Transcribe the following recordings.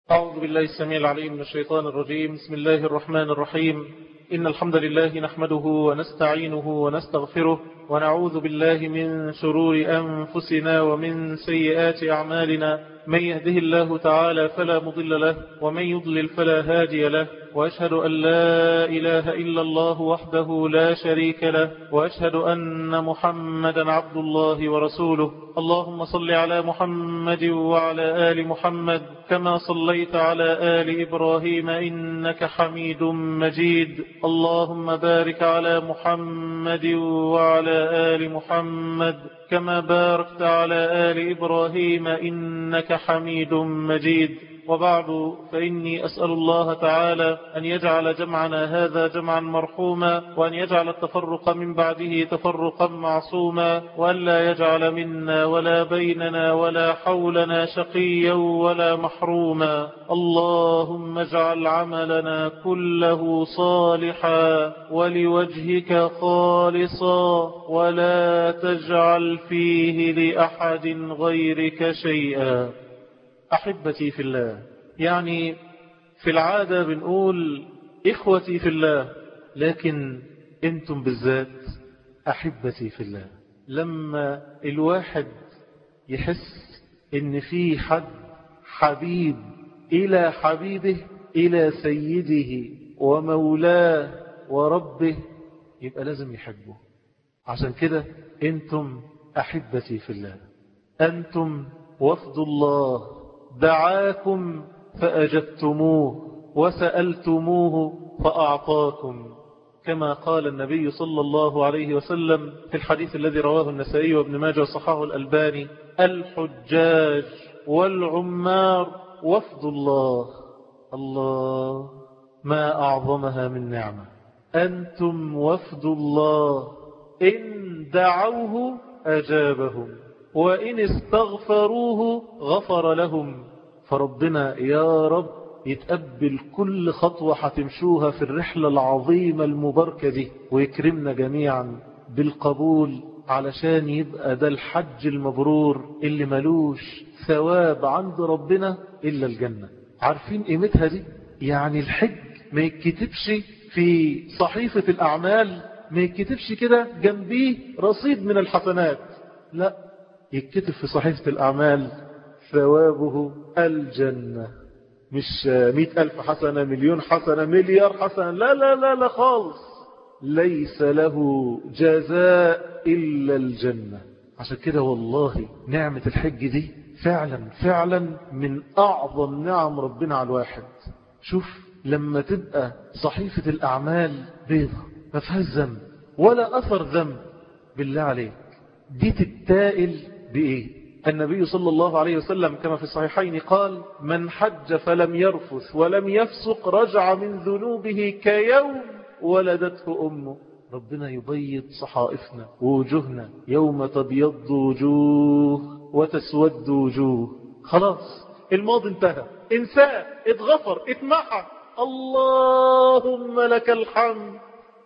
أعوذ بالله السميع العليم من الشيطان الرجيم بسم الله الرحمن الرحيم إن الحمد لله نحمده ونستعينه ونستغفره ونعوذ بالله من شرور أنفسنا ومن سيئات أعمالنا من يهده الله تعالى فلا مضل له ومن يضلل فلا هادي له وأشهد أن لا إله إلا الله وحده لا شريك له وأشهد أن محمدا عبد الله ورسوله اللهم صل على محمد وعلى آل محمد كما صليت على آل إبراهيم إنك حميد مجيد اللهم بارك على محمد وعلى آل محمد كما باركت على آل إبراهيم إنك حميد مجيد وبعد فإني أسأل الله تعالى أن يجعل جمعنا هذا جمعا مرحوما وأن يجعل التفرق من بعده تفرقا معصوما وأن لا يجعل منا ولا بيننا ولا حولنا شقيا ولا محروما اللهم اجعل عملنا كله صالحا ولوجهك خالصا ولا تجعل فيه لأحد غيرك شيئا أحبتي في الله يعني في العادة بنقول إخوتي في الله لكن أنتم بالذات أحبتي في الله لما الواحد يحس إن في حد حبيب إلى حبيبه إلى سيده ومولاه وربه يبقى لازم يحبه عشان كده أنتم أحبتي في الله أنتم وفد الله دعاكم فأجبتموه وسألتموه فأعطاكم كما قال النبي صلى الله عليه وسلم في الحديث الذي رواه النسائي وابن ماجه وصححه الألباني الحجاج والعمار وفد الله الله ما أعظمها من نعمة أنتم وفد الله إن دعوه أجابهم وإن استغفروه غفر لهم فربنا يا رب يتقبل كل خطوة هتمشوها في الرحلة العظيمة المباركة دي ويكرمنا جميعا بالقبول علشان يبقى ده الحج المبرور اللي ملوش ثواب عند ربنا إلا الجنة عارفين قيمتها دي يعني الحج ما يتكتبش في صحيفة الأعمال ما يتكتبش كده جنبيه رصيد من الحسنات لا يتكتب في صحيفة الأعمال ثوابه الجنة مش مئة ألف حسنة مليون حسنة مليار حسنة لا لا لا لا خالص ليس له جزاء إلا الجنة عشان كده والله نعمة الحج دي فعلا فعلا من أعظم نعم ربنا على الواحد شوف لما تبقى صحيفة الأعمال بيضة ما فيهاش ذنب ولا أثر ذنب بالله عليك دي تتائل بإيه النبي صلى الله عليه وسلم كما في الصحيحين قال من حج فلم يرفث ولم يفسق رجع من ذنوبه كيوم ولدته أمه ربنا يبيض صحائفنا ووجوهنا يوم تبيض وجوه وتسود وجوه خلاص الماضي انتهى انساه اتغفر اتمحى اللهم لك الحمد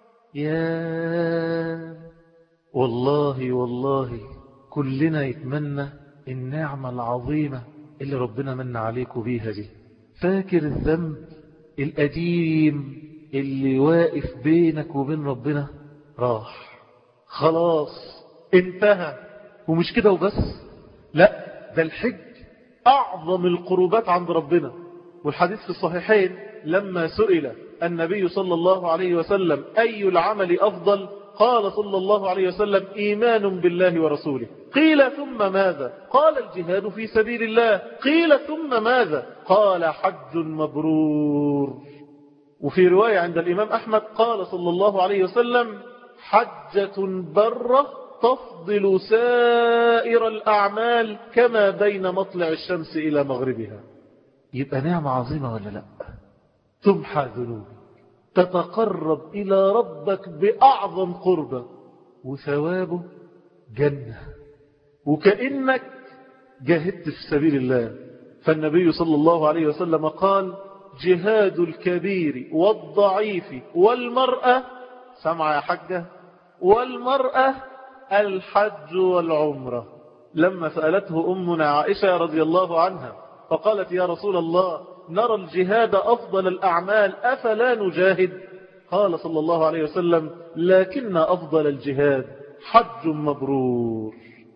يا والله والله كلنا يتمنى النعمة العظيمة اللي ربنا من عليكم بيها دي فاكر الذنب القديم اللي واقف بينك وبين ربنا راح خلاص انتهى ومش كده وبس لا ده الحج أعظم القربات عند ربنا والحديث في الصحيحين لما سئل النبي صلى الله عليه وسلم أي العمل أفضل قال صلى الله عليه وسلم إيمان بالله ورسوله قيل ثم ماذا قال الجهاد في سبيل الله قيل ثم ماذا قال حج مبرور وفي رواية عند الإمام أحمد قال صلى الله عليه وسلم حجة برة تفضل سائر الأعمال كما بين مطلع الشمس إلى مغربها يبقى نعمة عظيمة ولا لا تمحى ذنوبك تتقرب إلى ربك بأعظم قربة وثوابه جنة وكأنك جاهدت في سبيل الله فالنبي صلى الله عليه وسلم قال جهاد الكبير والضعيف والمرأة سمع يا حجة والمرأة الحج والعمرة لما سألته أمنا عائشة رضي الله عنها فقالت يا رسول الله نرى الجهاد أفضل الأعمال أفلا نجاهد قال صلى الله عليه وسلم لكن أفضل الجهاد حج مبرور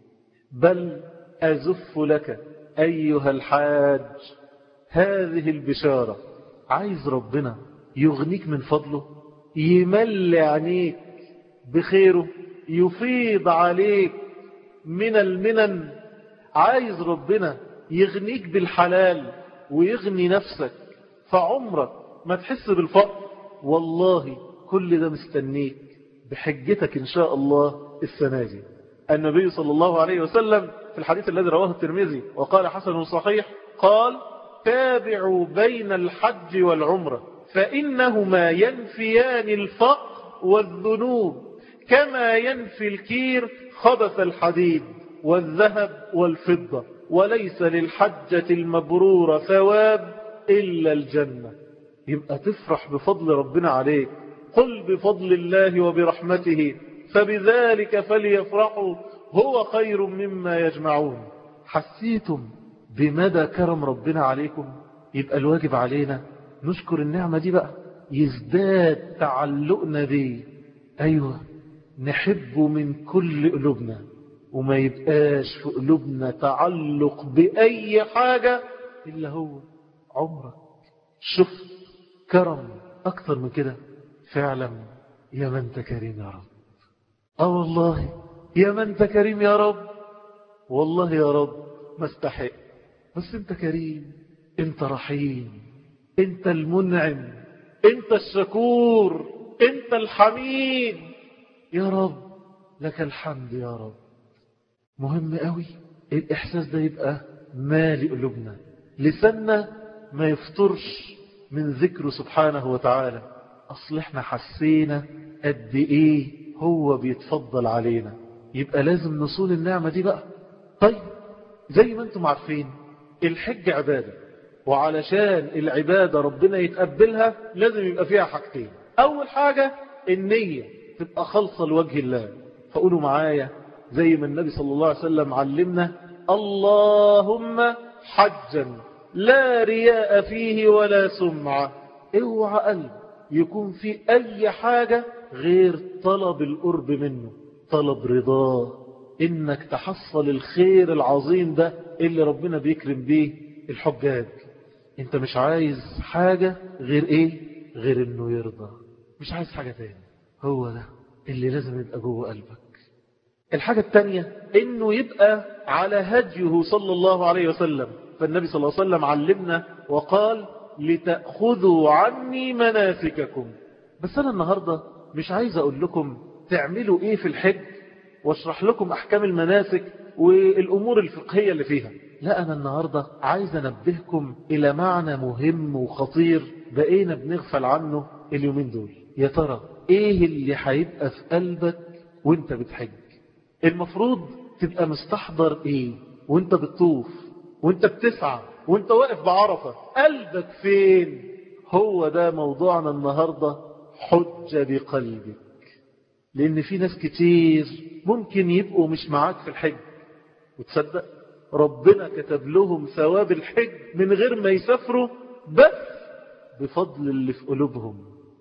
بل أزف لك أيها الحاج هذه البشارة عايز ربنا يغنيك من فضله يمل عينيك بخيره يفيض عليك من المنن عايز ربنا يغنيك بالحلال ويغني نفسك فعمرك ما تحس بالفقر والله كل ده مستنيك بحجتك إن شاء الله السنة دي النبي صلى الله عليه وسلم في الحديث الذي رواه الترمذي وقال حسن صحيح قال تابعوا بين الحج والعمرة فإنهما ينفيان الفقر والذنوب كما ينفي الكير خبث الحديد والذهب والفضة وليس للحجة المبرورة ثواب إلا الجنة يبقى تفرح بفضل ربنا عليك قل بفضل الله وبرحمته فبذلك فليفرحوا هو خير مما يجمعون حسيتم بمدى كرم ربنا عليكم يبقى الواجب علينا نشكر النعمة دي بقى يزداد تعلقنا بيه أيوة نحبه من كل قلوبنا وما يبقاش في قلوبنا تعلق بأي حاجة إلا هو عمرك شفت كرم أكثر من كده فعلا يا من انت كريم يا رب اه والله يا من انت كريم يا رب والله يا رب ما استحق بس انت كريم انت رحيم انت المنعم انت الشكور انت الحميد يا رب لك الحمد يا رب مهم قوي الاحساس ده يبقى مالي قلوبنا لساننا ما يفطرش من ذكره سبحانه وتعالى اصل احنا حسينا قد ايه هو بيتفضل علينا يبقى لازم نصول النعمة دي بقى طيب زي ما انتم عارفين الحج عبادة وعلشان العبادة ربنا يتقبلها لازم يبقى فيها حاجتين أول حاجة النية تبقى خالصة لوجه الله فقولوا معايا زي ما النبي صلى الله عليه وسلم علمنا اللهم حجا لا رياء فيه ولا سمعة اوعى قلب يكون في أي حاجة غير طلب القرب منه طلب رضاه إنك تحصل الخير العظيم ده اللي ربنا بيكرم بيه الحجاج انت مش عايز حاجة غير ايه غير انه يرضى مش عايز حاجة تاني هو ده اللي لازم يبقى جوه قلبك الحاجة التانية انه يبقى على هديه صلى الله عليه وسلم فالنبي صلى الله عليه وسلم علمنا وقال لتأخذوا عني مناسككم بس انا النهاردة مش عايز اقول لكم تعملوا ايه في الحج واشرح لكم احكام المناسك والامور الفقهية اللي فيها لا أنا النهاردة عايز أنبهكم إلى معنى مهم وخطير بقينا بنغفل عنه اليومين دول يا ترى إيه اللي هيبقى في قلبك وانت بتحج المفروض تبقى مستحضر إيه وانت بتطوف وانت بتسعى وانت واقف بعرفة قلبك فين هو ده موضوعنا النهاردة حج بقلبك لأن في ناس كتير ممكن يبقوا مش معاك في الحج وتصدق ربنا كتب لهم ثواب الحج من غير ما يسافروا بس بفضل اللي في قلوبهم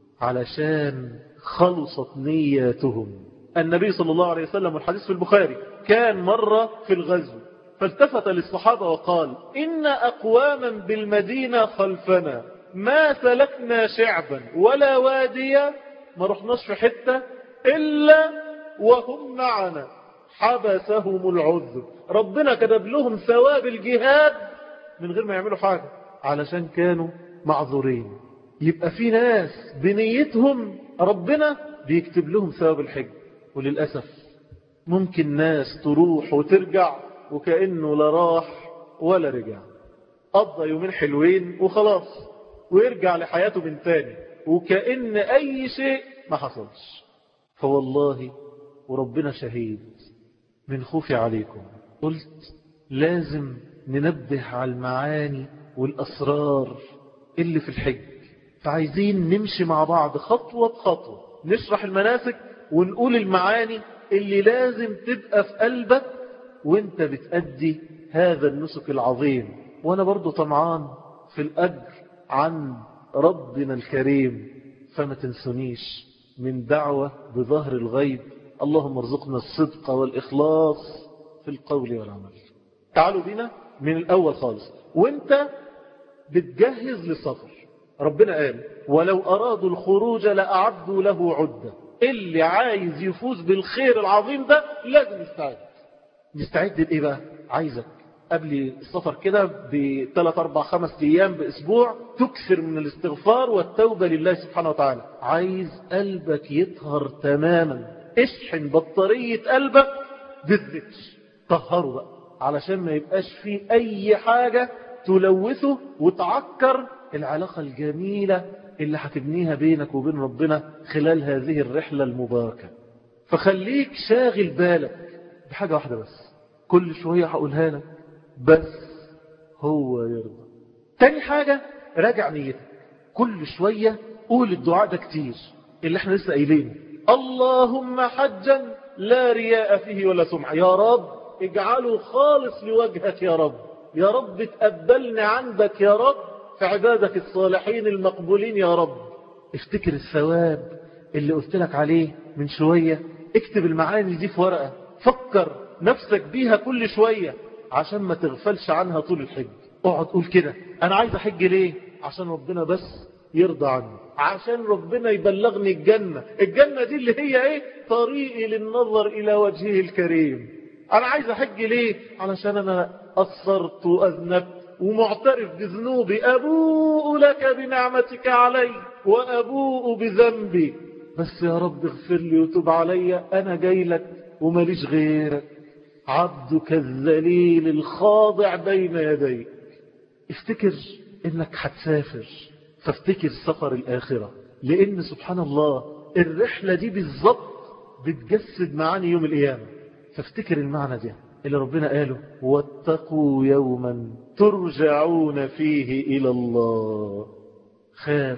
علشان خلصت نياتهم النبي صلى الله عليه وسلم والحديث في البخاري كان مرة في الغزو فالتفت للصحابة وقال إن أقواما بالمدينة خلفنا ما سلكنا شعبا ولا واديا ما رحناش في حتة إلا وهم معنا حبسهم العذر ربنا كتب لهم ثواب الجهاد من غير ما يعملوا حاجة علشان كانوا معذورين يبقى في ناس بنيتهم ربنا بيكتب لهم ثواب الحج وللأسف ممكن ناس تروح وترجع وكأنه لا راح ولا رجع قضى يومين حلوين وخلاص ويرجع لحياته من تاني وكأن أي شيء ما حصلش فوالله وربنا شهيد من خوفي عليكم قلت لازم ننبه على المعاني والأسرار اللي في الحج فعايزين نمشي مع بعض خطوة بخطوة نشرح المناسك ونقول المعاني اللي لازم تبقى في قلبك وانت بتأدي هذا النسك العظيم وانا برضو طمعان في الأجر عن ربنا الكريم فما تنسونيش من دعوة بظهر الغيب اللهم ارزقنا الصدق والإخلاص في القول والعمل تعالوا بنا من الأول خالص وانت بتجهز للسفر ربنا قال ولو أرادوا الخروج لأعدوا له عدة اللي عايز يفوز بالخير العظيم ده لازم يستعد يستعد لإيه بقى عايزك قبل السفر كده بثلاث أربع خمس أيام بأسبوع تكثر من الاستغفار والتوبة لله سبحانه وتعالى عايز قلبك يطهر تماما اشحن بطارية قلبك بالذكر طهره بقى علشان ما يبقاش فيه أي حاجة تلوثه وتعكر العلاقة الجميلة اللي هتبنيها بينك وبين ربنا خلال هذه الرحلة المباركة فخليك شاغل بالك بحاجة واحدة بس كل شوية هقولها لك بس هو يرضى تاني حاجة راجع نيتك كل شوية قول الدعاء ده كتير اللي احنا لسه قايلينه اللهم حجا لا رياء فيه ولا سمعة يا رب اجعله خالص لوجهك يا رب يا رب تقبلني عندك يا رب في عبادك الصالحين المقبولين يا رب افتكر الثواب اللي قلت لك عليه من شوية اكتب المعاني دي في ورقة فكر نفسك بيها كل شوية عشان ما تغفلش عنها طول الحج اقعد قول كده انا عايز احج ليه عشان ربنا بس يرضى عني عشان ربنا يبلغني الجنة الجنة دي اللي هي ايه طريقي للنظر الى وجهه الكريم انا عايز احج ليه علشان انا قصرت واذنبت ومعترف بذنوبي ابوء لك بنعمتك علي وابوء بذنبي بس يا رب اغفر لي وتب علي انا جاي لك وماليش غيرك عبدك الذليل الخاضع بين يديك افتكر انك هتسافر فافتكر سفر الآخرة لأن سبحان الله الرحلة دي بالظبط بتجسد معاني يوم القيامة فافتكر المعنى ده اللي ربنا قاله واتقوا يوما ترجعون فيه إلى الله خاف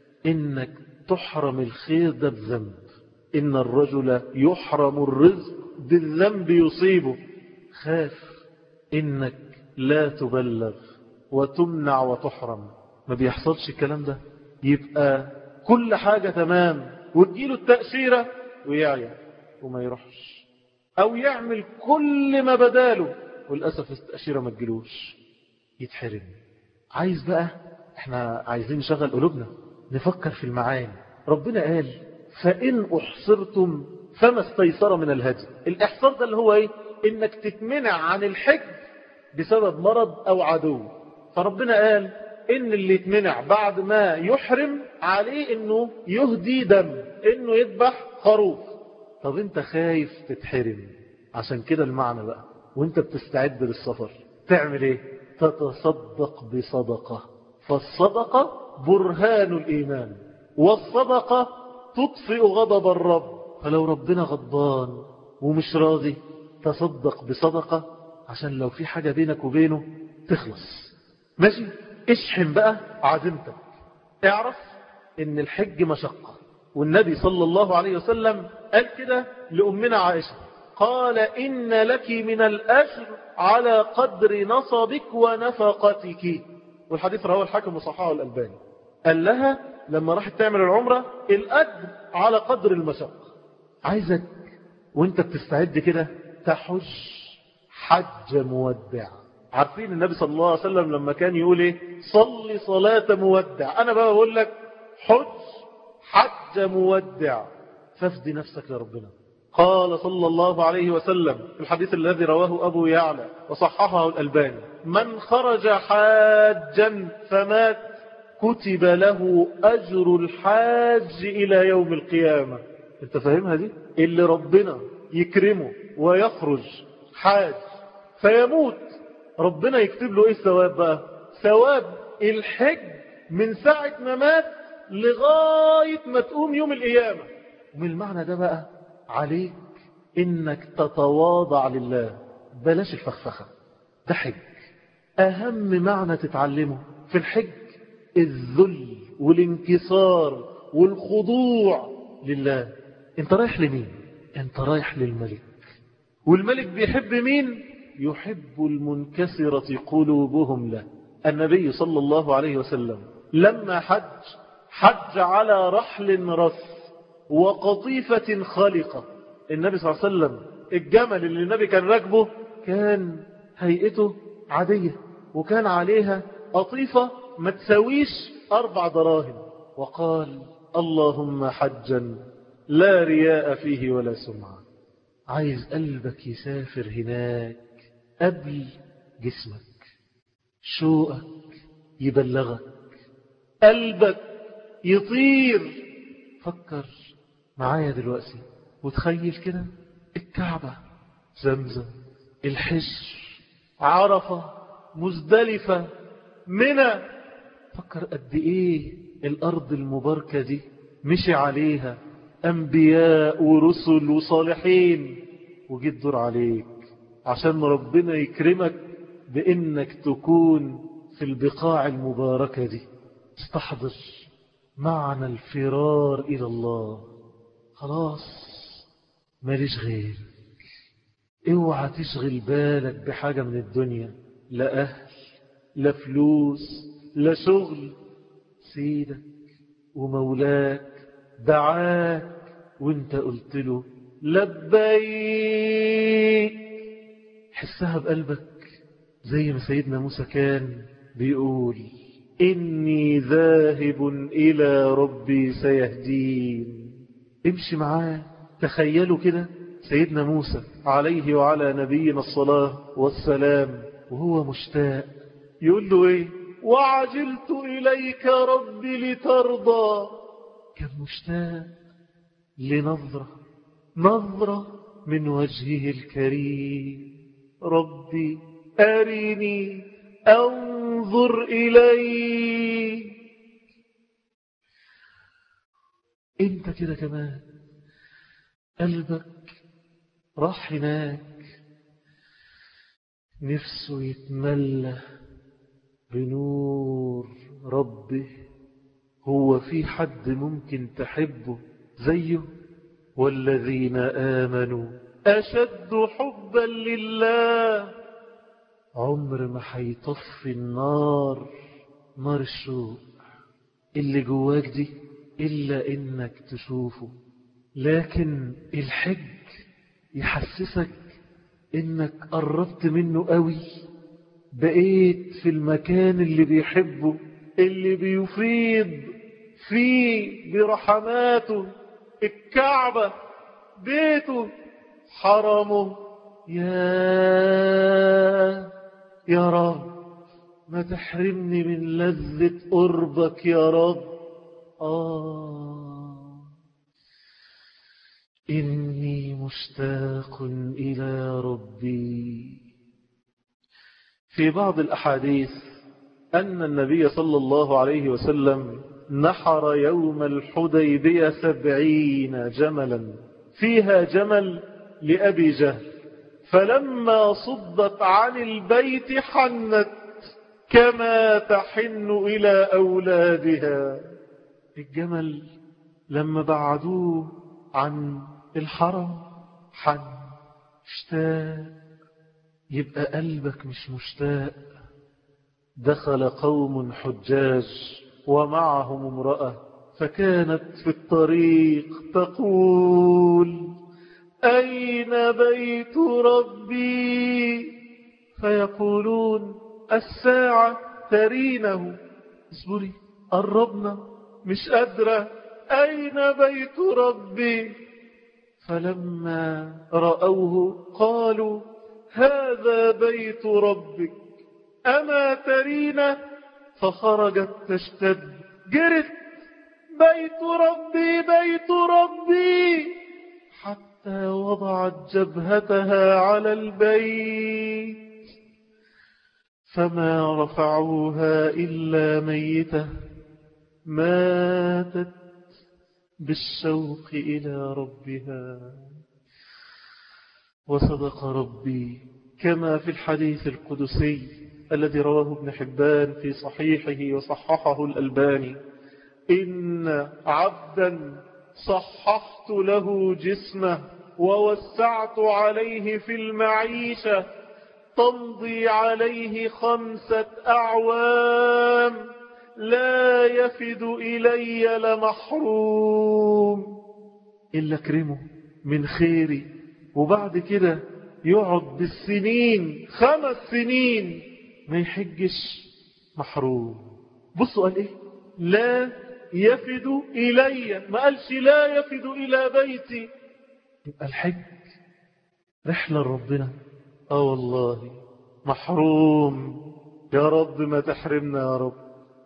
إنك تحرم الخير ده بذنب إن الرجل يحرم الرزق بالذنب يصيبه خاف إنك لا تبلغ وتمنع وتحرم ما بيحصلش الكلام ده يبقى كل حاجة تمام وتجيله التأشيرة ويعيا وما يروحش أو يعمل كل ما بداله والأسف التأشيرة ما تجيلوش يتحرم عايز بقى احنا عايزين نشغل قلوبنا نفكر في المعاني ربنا قال فإن أحصرتم فما استيسر من الهدي الإحصار ده اللي هو ايه انك تتمنع عن الحج بسبب مرض أو عدو فربنا قال ان اللي يتمنع بعد ما يحرم عليه انه يهدي دم انه يذبح خروف طب انت خايف تتحرم عشان كده المعنى بقى وانت بتستعد للسفر تعمل ايه تتصدق بصدقة فالصدقة برهان الإيمان والصدقة تطفئ غضب الرب فلو ربنا غضبان ومش راضي تصدق بصدقة عشان لو في حاجة بينك وبينه تخلص ماشي اشحن بقى عزيمتك اعرف ان الحج مشقة والنبي صلى الله عليه وسلم قال كده لأمنا عائشة قال إن لك من الأجر على قدر نصبك ونفقتك والحديث رواه الحاكم وصححه الألباني قال لها لما راحت تعمل العمرة الأجر على قدر المشقة عايزك وانت بتستعد كده تحج حج مودع عارفين النبي صلى الله عليه وسلم لما كان يقول ايه صلي صلاة مودع انا بقى بقول لك حج حج مودع فافدي نفسك لربنا قال صلى الله عليه وسلم في الحديث الذي رواه أبو يعلى وصححه الألباني من خرج حاجا فمات كتب له أجر الحاج إلى يوم القيامة انت فاهمها دي اللي ربنا يكرمه ويخرج حاج فيموت ربنا يكتب له ايه الثواب بقى ثواب الحج من ساعة ما مات لغاية ما تقوم يوم القيامة ومن المعنى ده بقى عليك انك تتواضع لله بلاش الفخفخة ده حج اهم معنى تتعلمه في الحج الذل والانكسار والخضوع لله انت رايح لمين انت رايح للملك والملك بيحب مين يحب المنكسرة قلوبهم له النبي صلى الله عليه وسلم لما حج حج على رحل رث وقطيفة خلقة النبي صلى الله عليه وسلم الجمل اللي النبي كان راكبه كان هيئته عادية وكان عليها قطيفة ما تساويش أربع دراهم وقال اللهم حجا لا رياء فيه ولا سمعة عايز قلبك يسافر هناك قبل جسمك شوقك يبلغك قلبك يطير فكر معايا دلوقتي وتخيل كده الكعبة زمزم الحجر عرفة مزدلفة منى فكر قد ايه الارض المباركة دي مشي عليها انبياء ورسل وصالحين وجيت دور عليك عشان ربنا يكرمك بانك تكون في البقاع المباركة دي استحضر معنى الفرار الى الله خلاص ماليش غير اوعى تشغل بالك بحاجة من الدنيا لا اهل لا فلوس لا شغل سيدك ومولاك دعاك وانت قلت له لبيك حسها بقلبك زي ما سيدنا موسى كان بيقول إني ذاهب إلى ربي سيهدين امشي معاه تخيلوا كده سيدنا موسى عليه وعلى نبينا الصلاة والسلام وهو مشتاق يقول له ايه وعجلت إليك ربي لترضى كان مشتاق لنظرة نظرة من وجهه الكريم ربي أرني أنظر إليك انت كده كمان قلبك راح هناك نفسه يتملى بنور ربه هو في حد ممكن تحبه زيه والذين آمنوا أشد حبا لله عمر ما هيطفي النار نار الشوق اللي جواك دي إلا إنك تشوفه لكن الحج يحسسك إنك قربت منه قوي بقيت في المكان اللي بيحبه اللي بيفيض فيه برحماته الكعبة بيته حرمه يا يا رب ما تحرمني من لذة قربك يا رب آه إني مشتاق إلى ربي في بعض الأحاديث أن النبي صلى الله عليه وسلم نحر يوم الحديبية سبعين جملا فيها جمل لأبي جهل فلما صدت عن البيت حنت كما تحن إلى أولادها الجمل لما بعدوه عن الحرم حن اشتاق يبقى قلبك مش مشتاق دخل قوم حجاج ومعهم امرأة فكانت في الطريق تقول أين بيت ربي فيقولون الساعة ترينه اصبري قربنا مش قادرة أين بيت ربي فلما رأوه قالوا هذا بيت ربك أما ترينا فخرجت تشتد جرت بيت ربي بيت ربي حتى وضعت جبهتها على البيت فما رفعوها إلا ميتة ماتت بالشوق إلى ربها وصدق ربي كما في الحديث القدسي الذي رواه ابن حبان في صحيحه وصححه الألباني إن عبدا صححت له جسمه ووسعت عليه في المعيشة تمضي عليه خمسة أعوام لا يفد إلي لمحروم إلا أكرمه من خيري وبعد كده يقعد بالسنين خمس سنين ما يحجش محروم بصوا قال ايه لا يفد إلي ما قالش لا يفد إلى بيتي يبقى الحج رحلة لربنا اه والله محروم يا رب ما تحرمنا يا رب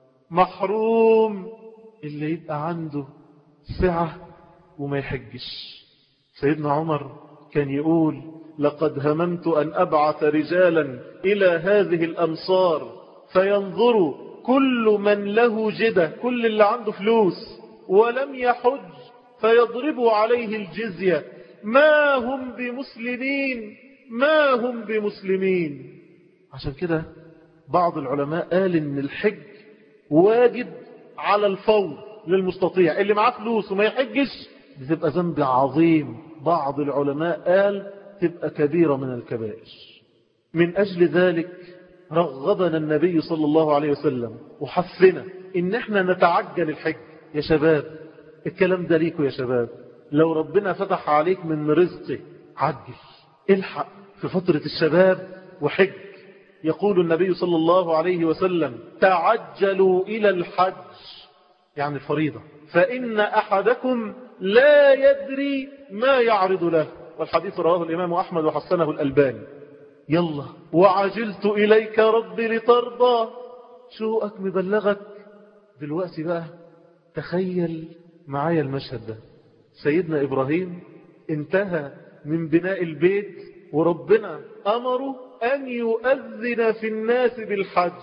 محروم اللي يبقى عنده سعة وما يحجش سيدنا عمر كان يقول لقد هممت أن أبعث رجالا إلى هذه الأمصار فينظروا كل من له جدة كل اللي عنده فلوس ولم يحج فيضربوا عليه الجزية ما هم بمسلمين ما هم بمسلمين عشان كده بعض العلماء قال ان الحج واجب على الفور للمستطيع اللي معاه فلوس وما يحجش بتبقى ذنب عظيم بعض العلماء قال تبقى كبيرة من الكبائر من أجل ذلك رغبنا النبي صلى الله عليه وسلم وحثنا إن احنا نتعجل الحج يا شباب الكلام ده ليكوا يا شباب لو ربنا فتح عليك من رزقه عجل الحق في فترة الشباب وحج يقول النبي صلى الله عليه وسلم تعجلوا إلى الحج يعني الفريضة فإن أحدكم لا يدري ما يعرض له والحديث رواه الإمام أحمد وحسنه الألباني يلا وعجلت إليك ربي لترضى شوقك مبلغك دلوقتي بقى تخيل معايا المشهد ده سيدنا إبراهيم انتهى من بناء البيت وربنا أمره أن يؤذن في الناس بالحج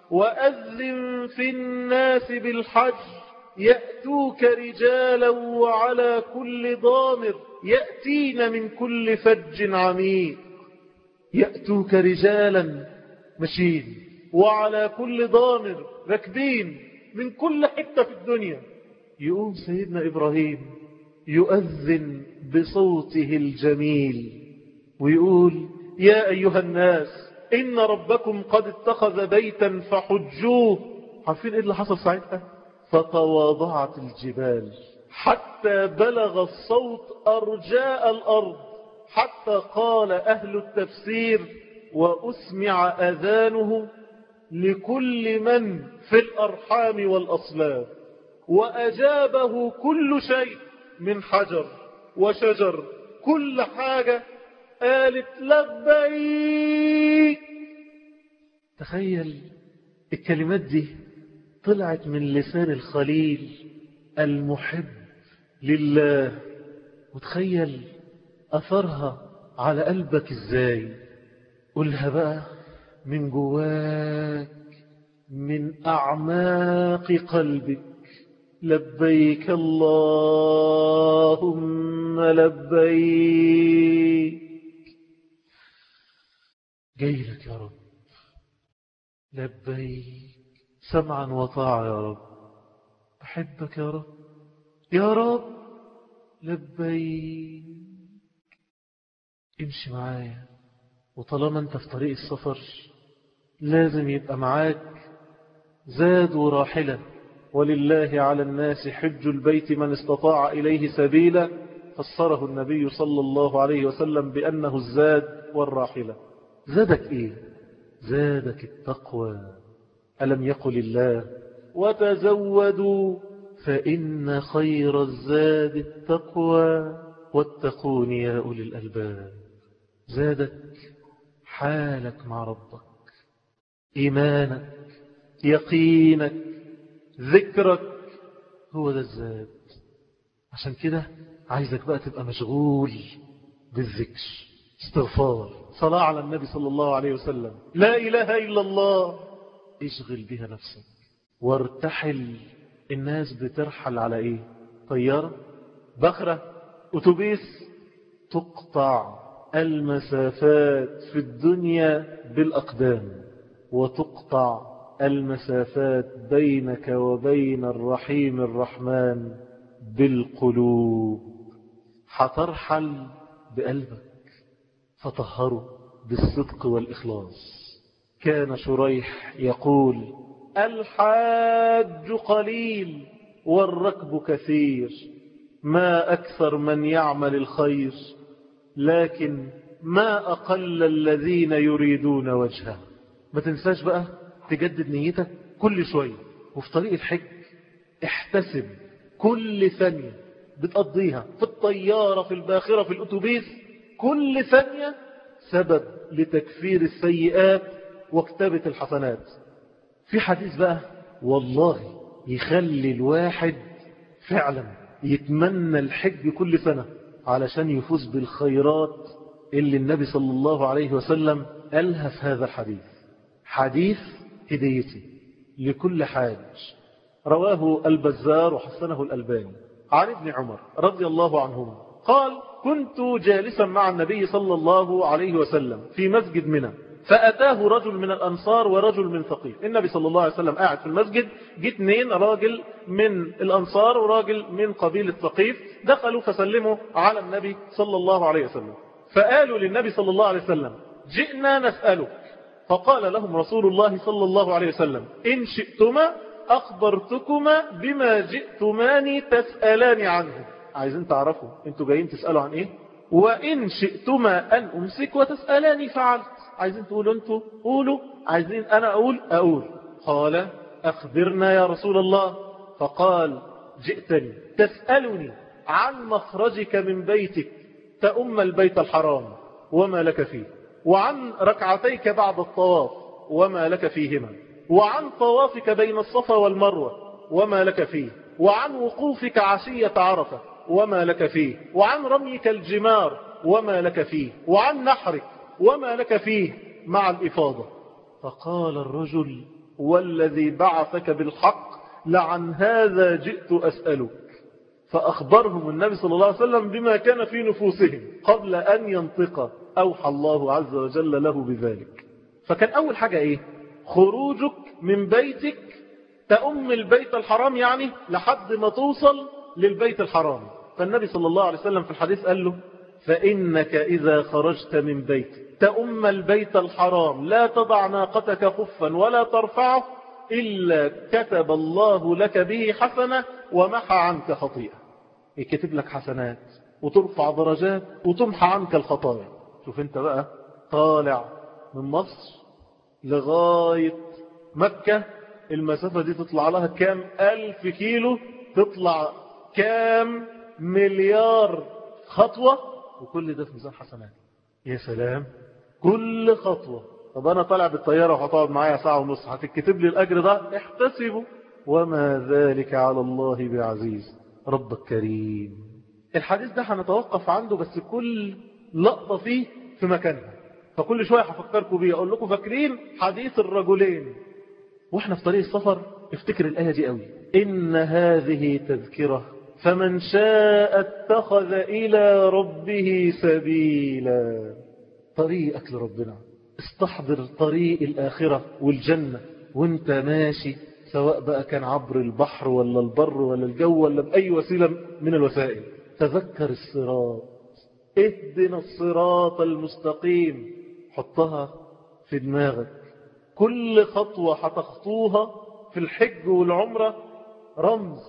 وأذن في الناس بالحج يأتوك رجالا وعلى كل ضامر يأتين من كل فج عميق يأتوك رجالا مشين وعلى كل ضامر راكبين من كل حتة في الدنيا يقوم سيدنا إبراهيم يؤذن بصوته الجميل ويقول يا أيها الناس إن ربكم قد اتخذ بيتا فحجوه عارفين إيه اللي حصل ساعتها فتواضعت الجبال حتى بلغ الصوت أرجاء الأرض حتى قال أهل التفسير وأسمع أذانه لكل من في الأرحام والأصلاب وأجابه كل شيء من حجر وشجر كل حاجة قالت لبيك تخيل الكلمات دي طلعت من لسان الخليل المحب لله وتخيل أثرها على قلبك ازاي قولها بقى من جواك من أعماق قلبك لبيك اللهم لبيك جاي لك يا رب لبيك سمعا وطاعة يا رب بحبك يا رب يا رب لبيك امشي معايا وطالما انت في طريق السفر لازم يبقى معاك زاد وراحلة ولله على الناس حج البيت من استطاع إليه سبيلا فسره النبي صلى الله عليه وسلم بأنه الزاد والراحلة زادك إيه زادك التقوى ألم يقل الله وتزودوا فإن خير الزاد التقوى واتقون يا أولي الألباب زادك حالك مع ربك إيمانك يقينك ذكرك هو ده الزاد عشان كده عايزك بقى تبقى مشغول بالذكر استغفار صلاة على النبي صلى الله عليه وسلم لا إله إلا الله اشغل بها نفسك وارتحل الناس بترحل على ايه طيارة بخرة أتوبيس تقطع المسافات في الدنيا بالأقدام وتقطع المسافات بينك وبين الرحيم الرحمن بالقلوب حترحل بقلبك فطهره بالصدق والإخلاص كان شريح يقول الحاج قليل والركب كثير ما أكثر من يعمل الخير لكن ما أقل الذين يريدون وجهه ما تنساش بقى تجدد نيتك كل شوية وفي طريق الحج احتسب كل ثانية بتقضيها في الطيارة في الباخرة في الأتوبيس كل ثانية سبب لتكفير السيئات وكتابة الحسنات في حديث بقى والله يخلي الواحد فعلا يتمنى الحج كل سنة علشان يفوز بالخيرات اللي النبي صلى الله عليه وسلم قالها في هذا الحديث حديث هديتي لكل حاج رواه البزار وحسنه الألباني عن ابن عمر رضي الله عنهما قال كنت جالسا مع النبي صلى الله عليه وسلم في مسجد منى فأتاه رجل من الأنصار ورجل من ثقيف النبي صلى الله عليه وسلم قاعد في المسجد جيت اثنين راجل من الأنصار وراجل من قبيلة ثقيف دخلوا فسلموا على النبي صلى الله عليه وسلم فقالوا للنبي صلى الله عليه وسلم جئنا نسألك فقال لهم رسول الله صلى الله عليه وسلم إن شئتما أخبرتكما بما جئتماني تسألان عنه عايزين تعرفوا انتوا جايين تسألوا عن ايه وإن شئتما أن أمسك وتسألاني فعلت عايزين تقولوا انتوا قولوا عايزين أنا أقول أقول قال أخبرنا يا رسول الله فقال جئتني تسألني عن مخرجك من بيتك تأم البيت الحرام وما لك فيه وعن ركعتيك بعد الطواف وما لك فيهما وعن طوافك بين الصفا والمروة وما لك فيه وعن وقوفك عشية عرفة وما لك فيه وعن رميك الجمار وما لك فيه وعن نحرك وما لك فيه مع الإفاضة فقال الرجل والذي بعثك بالحق لعن هذا جئت أسألك فأخبرهم النبي صلى الله عليه وسلم بما كان في نفوسهم قبل أن ينطق أوحى الله عز وجل له بذلك فكان أول حاجة إيه خروجك من بيتك تأم البيت الحرام يعني لحد ما توصل للبيت الحرام فالنبي صلى الله عليه وسلم في الحديث قال له فإنك إذا خرجت من بيتك تأم البيت الحرام لا تضع ناقتك خفا ولا ترفعه إلا كتب الله لك به حسنة ومحى عنك خطيئة يكتب لك حسنات وترفع درجات وتمحى عنك الخطايا شوف انت بقى طالع من مصر لغاية مكة المسافة دي تطلع لها كام ألف كيلو تطلع كام مليار خطوة وكل ده في ميزان حسنات يا سلام كل خطوة طب أنا طالع بالطيارة وهتقعد معايا ساعة ونص هتكتب لي الأجر ده احتسبه وما ذلك على الله بعزيز ربك كريم الحديث ده هنتوقف عنده بس كل لقطة فيه في مكانها فكل شوية هفكركم بيه أقول لكم فاكرين حديث الرجلين واحنا في طريق السفر افتكر الآية دي قوي إن هذه تذكرة فمن شاء اتخذ إلى ربه سبيلا طريقك لربنا استحضر طريق الآخرة والجنة وانت ماشي سواء بقى كان عبر البحر ولا البر ولا الجو ولا بأي وسيلة من الوسائل تذكر الصراط اهدنا الصراط المستقيم حطها في دماغك كل خطوة هتخطوها في الحج والعمرة رمز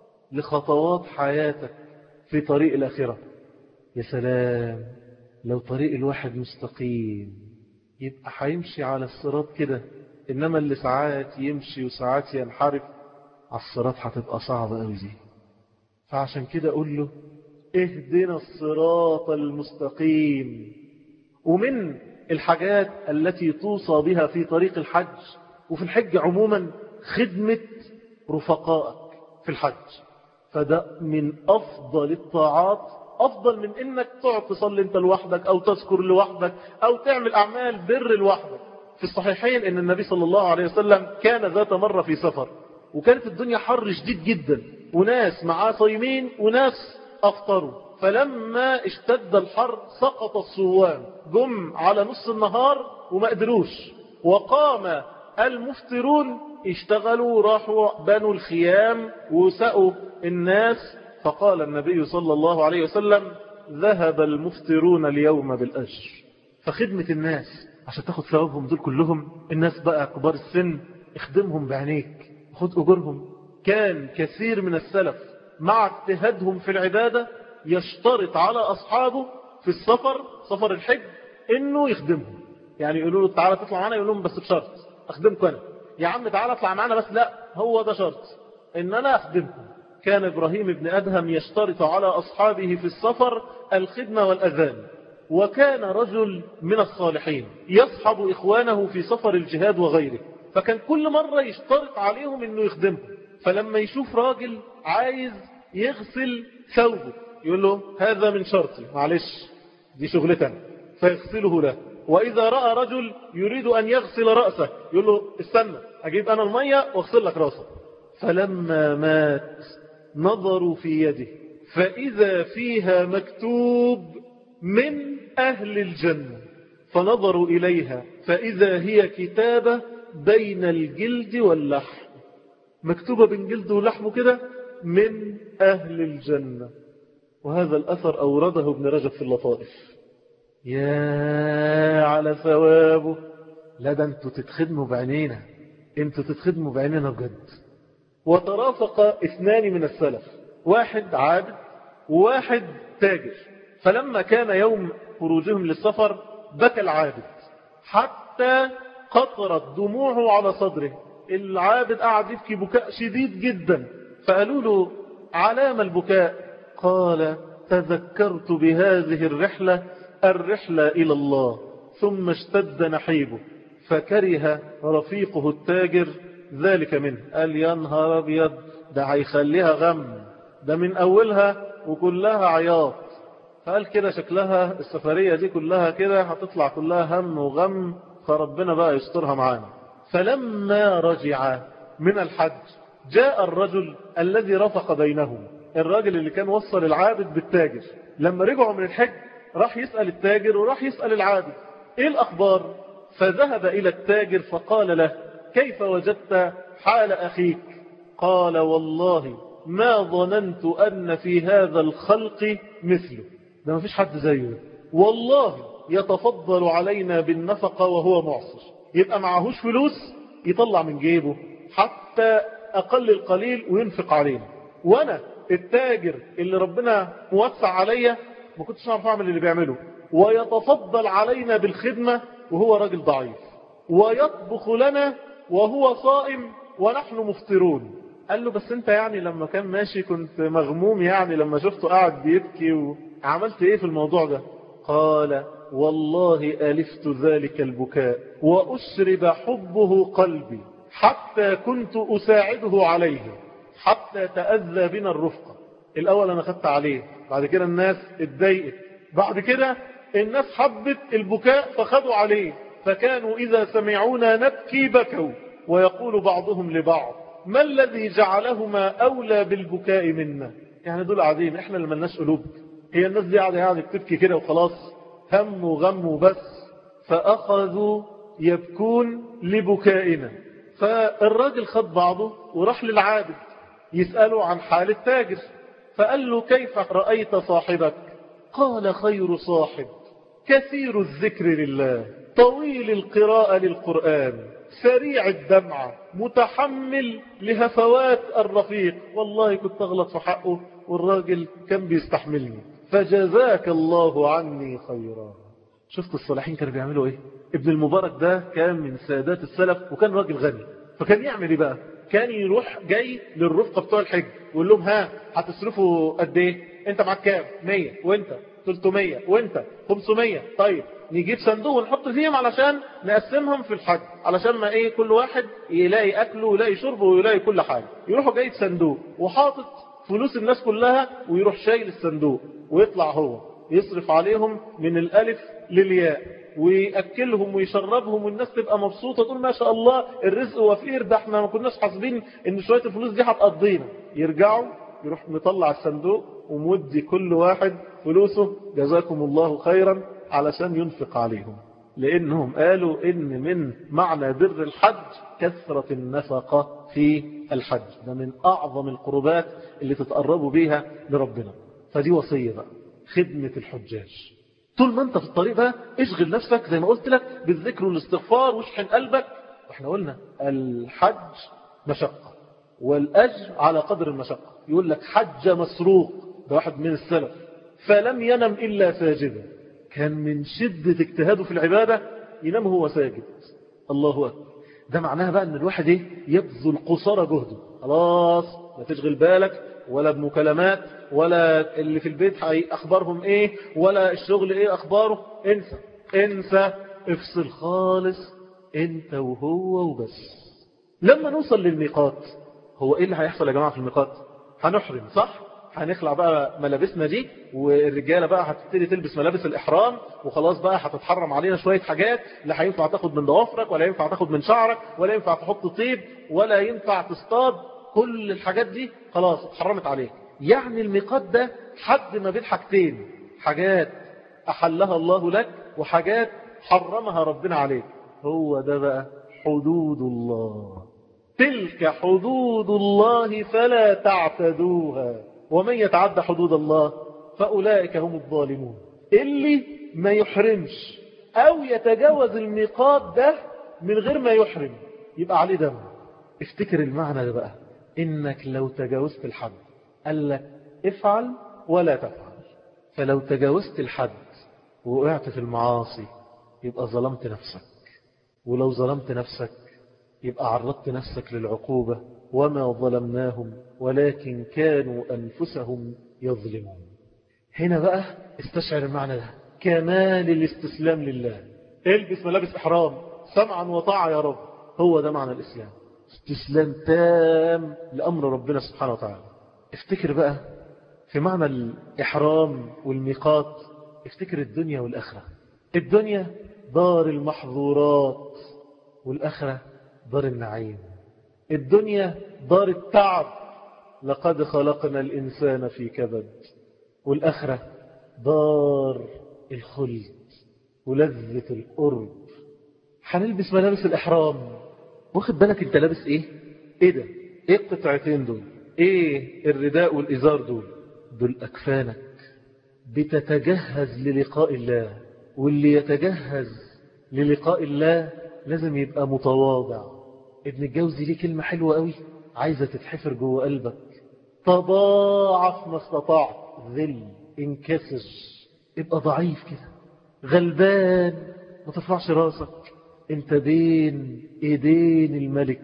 لخطوات حياتك في طريق الآخرة يا سلام لو طريق الواحد مستقيم يبقى هيمشي على الصراط كده إنما اللي ساعات يمشي وساعات ينحرف على الصراط هتبقى صعبة قوي دي فعشان كده أقول له اهدنا الصراط المستقيم ومن الحاجات التي توصى بها في طريق الحج وفي الحج عموما خدمة رفقائك في الحج فده من أفضل الطاعات أفضل من إنك تقعد تصلي أنت لوحدك أو تذكر لوحدك أو تعمل أعمال بر لوحدك في الصحيحين إن النبي صلى الله عليه وسلم كان ذات مرة في سفر وكانت الدنيا حر شديد جدا وناس معاه صايمين وناس أفطروا فلما اشتد الحر سقط الصوام جم على نص النهار وما قدروش وقام المفترون اشتغلوا راحوا بنوا الخيام وسقوا الناس فقال النبي صلى الله عليه وسلم ذهب المفترون اليوم بالأجر فخدمة الناس عشان تاخد ثوابهم دول كلهم الناس بقى كبار السن اخدمهم بعينيك خد أجرهم كان كثير من السلف مع اجتهادهم في العبادة يشترط على أصحابه في السفر سفر الحج انه يخدمهم يعني يقولوا له تعالى تطلع معانا يقول لهم بس بشرط اخدمكم انا يا عم تعالى اطلع معانا بس لا هو ده شرط ان انا اخدمكم كان ابراهيم بن ادهم يشترط على اصحابه في السفر الخدمة والاذان وكان رجل من الصالحين يصحب اخوانه في سفر الجهاد وغيره فكان كل مرة يشترط عليهم انه يخدمهم فلما يشوف راجل عايز يغسل ثوبه يقول له هذا من شرطي معلش دي شغلتنا فيغسله له وإذا رأى رجل يريد أن يغسل رأسه يقول له استنى أجيب أنا المية واغسل لك رأسه فلما مات نظروا في يده فإذا فيها مكتوب من أهل الجنة فنظروا إليها فإذا هي كتابة بين الجلد واللحم مكتوبة بين جلد ولحمه كده من أهل الجنة وهذا الأثر أورده ابن رجب في اللطائف يا على ثوابه لا ده انتوا تتخدموا بعينينا انتوا تتخدموا بعينينا بجد وترافق اثنان من السلف واحد عابد وواحد تاجر فلما كان يوم خروجهم للسفر بكى العابد حتى قطرت دموعه على صدره العابد قعد يبكي بكاء شديد جدا فقالوا له علام البكاء قال تذكرت بهذه الرحلة الرحلة إلى الله ثم اشتد نحيبه فكره رفيقه التاجر ذلك منه قال يا نهار أبيض ده هيخليها غم ده من أولها وكلها عياط فقال كده شكلها السفرية دي كلها كده هتطلع كلها هم وغم فربنا بقى يسترها معانا فلما رجع من الحج جاء الرجل الذي رفق بينهم الراجل اللي كان وصل العابد بالتاجر لما رجعوا من الحج راح يسأل التاجر وراح يسأل العابد ايه الاخبار فذهب الى التاجر فقال له كيف وجدت حال اخيك قال والله ما ظننت ان في هذا الخلق مثله ده ما فيش حد زيه والله يتفضل علينا بالنفقة وهو معصر يبقى معهوش فلوس يطلع من جيبه حتى أقل القليل وينفق علينا وأنا التاجر اللي ربنا موسع عليا ما كنتش نعرف أعمل اللي بيعمله ويتفضل علينا بالخدمة وهو راجل ضعيف ويطبخ لنا وهو صائم ونحن مفطرون قال له بس انت يعني لما كان ماشي كنت مغموم يعني لما شفته قاعد بيبكي وعملت ايه في الموضوع ده قال والله ألفت ذلك البكاء وأشرب حبه قلبي حتى كنت أساعده عليه حتى تأذى بنا الرفقة الأول أنا خدت عليه بعد كده الناس اتضايقت بعد كده الناس حبت البكاء فخدوا عليه فكانوا إذا سمعونا نبكي بكوا ويقول بعضهم لبعض ما الذي جعلهما أولى بالبكاء منا يعني دول قاعدين احنا اللي ملناش قلوب هي الناس دي قاعدة يعني بتبكي كده وخلاص هم وغم وبس فأخذوا يبكون لبكائنا فالراجل خد بعضه وراح للعابد يسأله عن حال التاجر فقال له كيف رأيت صاحبك قال خير صاحب كثير الذكر لله طويل القراءة للقرآن سريع الدمعة متحمل لهفوات الرفيق والله كنت أغلط في حقه والراجل كان بيستحملني فجزاك الله عني خيرا شفت الصالحين كانوا بيعملوا ايه ابن المبارك ده كان من سادات السلف وكان راجل غني فكان يعمل ايه بقى كان يروح جاي للرفقة بتوع الحج ويقول لهم ها هتصرفوا قد ايه انت معاك كام 100 وانت 300 وانت 500 طيب نجيب صندوق ونحط فيهم علشان نقسمهم في الحج علشان ما ايه كل واحد يلاقي اكله ويلاقي شربه ويلاقي كل حاجة يروحوا جايب صندوق وحاطط فلوس الناس كلها ويروح شايل الصندوق ويطلع هو يصرف عليهم من الالف للياء ويأكلهم ويشربهم والناس تبقى مبسوطة تقول ما شاء الله الرزق وفير ده احنا ما كناش حاسبين ان شوية الفلوس دي هتقضينا يرجعوا يروح مطلع الصندوق ومدي كل واحد فلوسه جزاكم الله خيرا علشان ينفق عليهم لأنهم قالوا إن من معنى بر الحج كثرة النفقة في الحج ده من أعظم القربات اللي تتقربوا بيها لربنا فدي وصية بقى خدمة الحجاج طول ما انت في الطريق بقى اشغل نفسك زي ما قلت لك بالذكر والاستغفار واشحن قلبك احنا قلنا الحج مشقة والأجر على قدر المشقة يقول لك حج مسروق ده واحد من السلف فلم ينم إلا ساجدا كان من شدة اجتهاده في العبادة ينام هو ساجد الله أكبر ده معناها بقى ان الواحد ايه يبذل قصارى جهده خلاص لا تشغل بالك ولا بمكالمات ولا اللي في البيت اخبارهم ايه ولا الشغل ايه اخباره انسى انسى افصل خالص انت وهو وبس لما نوصل للميقات هو ايه اللي هيحصل يا جماعة في الميقات هنحرم صح هنخلع بقى ملابسنا دي والرجالة بقى هتبتدي تلبس ملابس الإحرام وخلاص بقى هتتحرم علينا شوية حاجات لا هينفع تاخد من ضوافرك ولا ينفع تاخد من شعرك ولا ينفع تحط طيب ولا ينفع تصطاد كل الحاجات دي خلاص اتحرمت عليك يعني الميقات ده حد ما بين حاجتين حاجات أحلها الله لك وحاجات حرمها ربنا عليك هو ده بقى حدود الله تلك حدود الله فلا تعتدوها ومن يتعدى حدود الله فأولئك هم الظالمون اللي ما يحرمش أو يتجاوز الميقات ده من غير ما يحرم يبقى عليه دم افتكر المعنى ده بقى إنك لو تجاوزت الحد قال لك افعل ولا تفعل فلو تجاوزت الحد وقعت في المعاصي يبقى ظلمت نفسك ولو ظلمت نفسك يبقى عرضت نفسك للعقوبة وما ظلمناهم ولكن كانوا أنفسهم يظلمون هنا بقى استشعر المعنى ده كمال الاستسلام لله البس ملابس إحرام سمعا وطاعة يا رب هو ده معنى الإسلام استسلام تام لأمر ربنا سبحانه وتعالى افتكر بقى في معنى الإحرام والميقات افتكر الدنيا والآخرة الدنيا دار المحظورات والآخرة دار النعيم الدنيا دار التعب لقد خلقنا الإنسان في كبد والآخرة دار الخلد ولذة القرب هنلبس ملابس الإحرام واخد بالك انت لابس ايه ايه ده ايه القطعتين دول ايه الرداء والإزار دول دول أكفانك بتتجهز للقاء الله واللي يتجهز للقاء الله لازم يبقى متواضع ابن الجوزي ليه كلمة حلوة قوي عايزة تتحفر جوه قلبك تضاعف ما استطعت ذل انكسر ابقى ضعيف كده غلبان ما ترفعش راسك انت بين ايدين الملك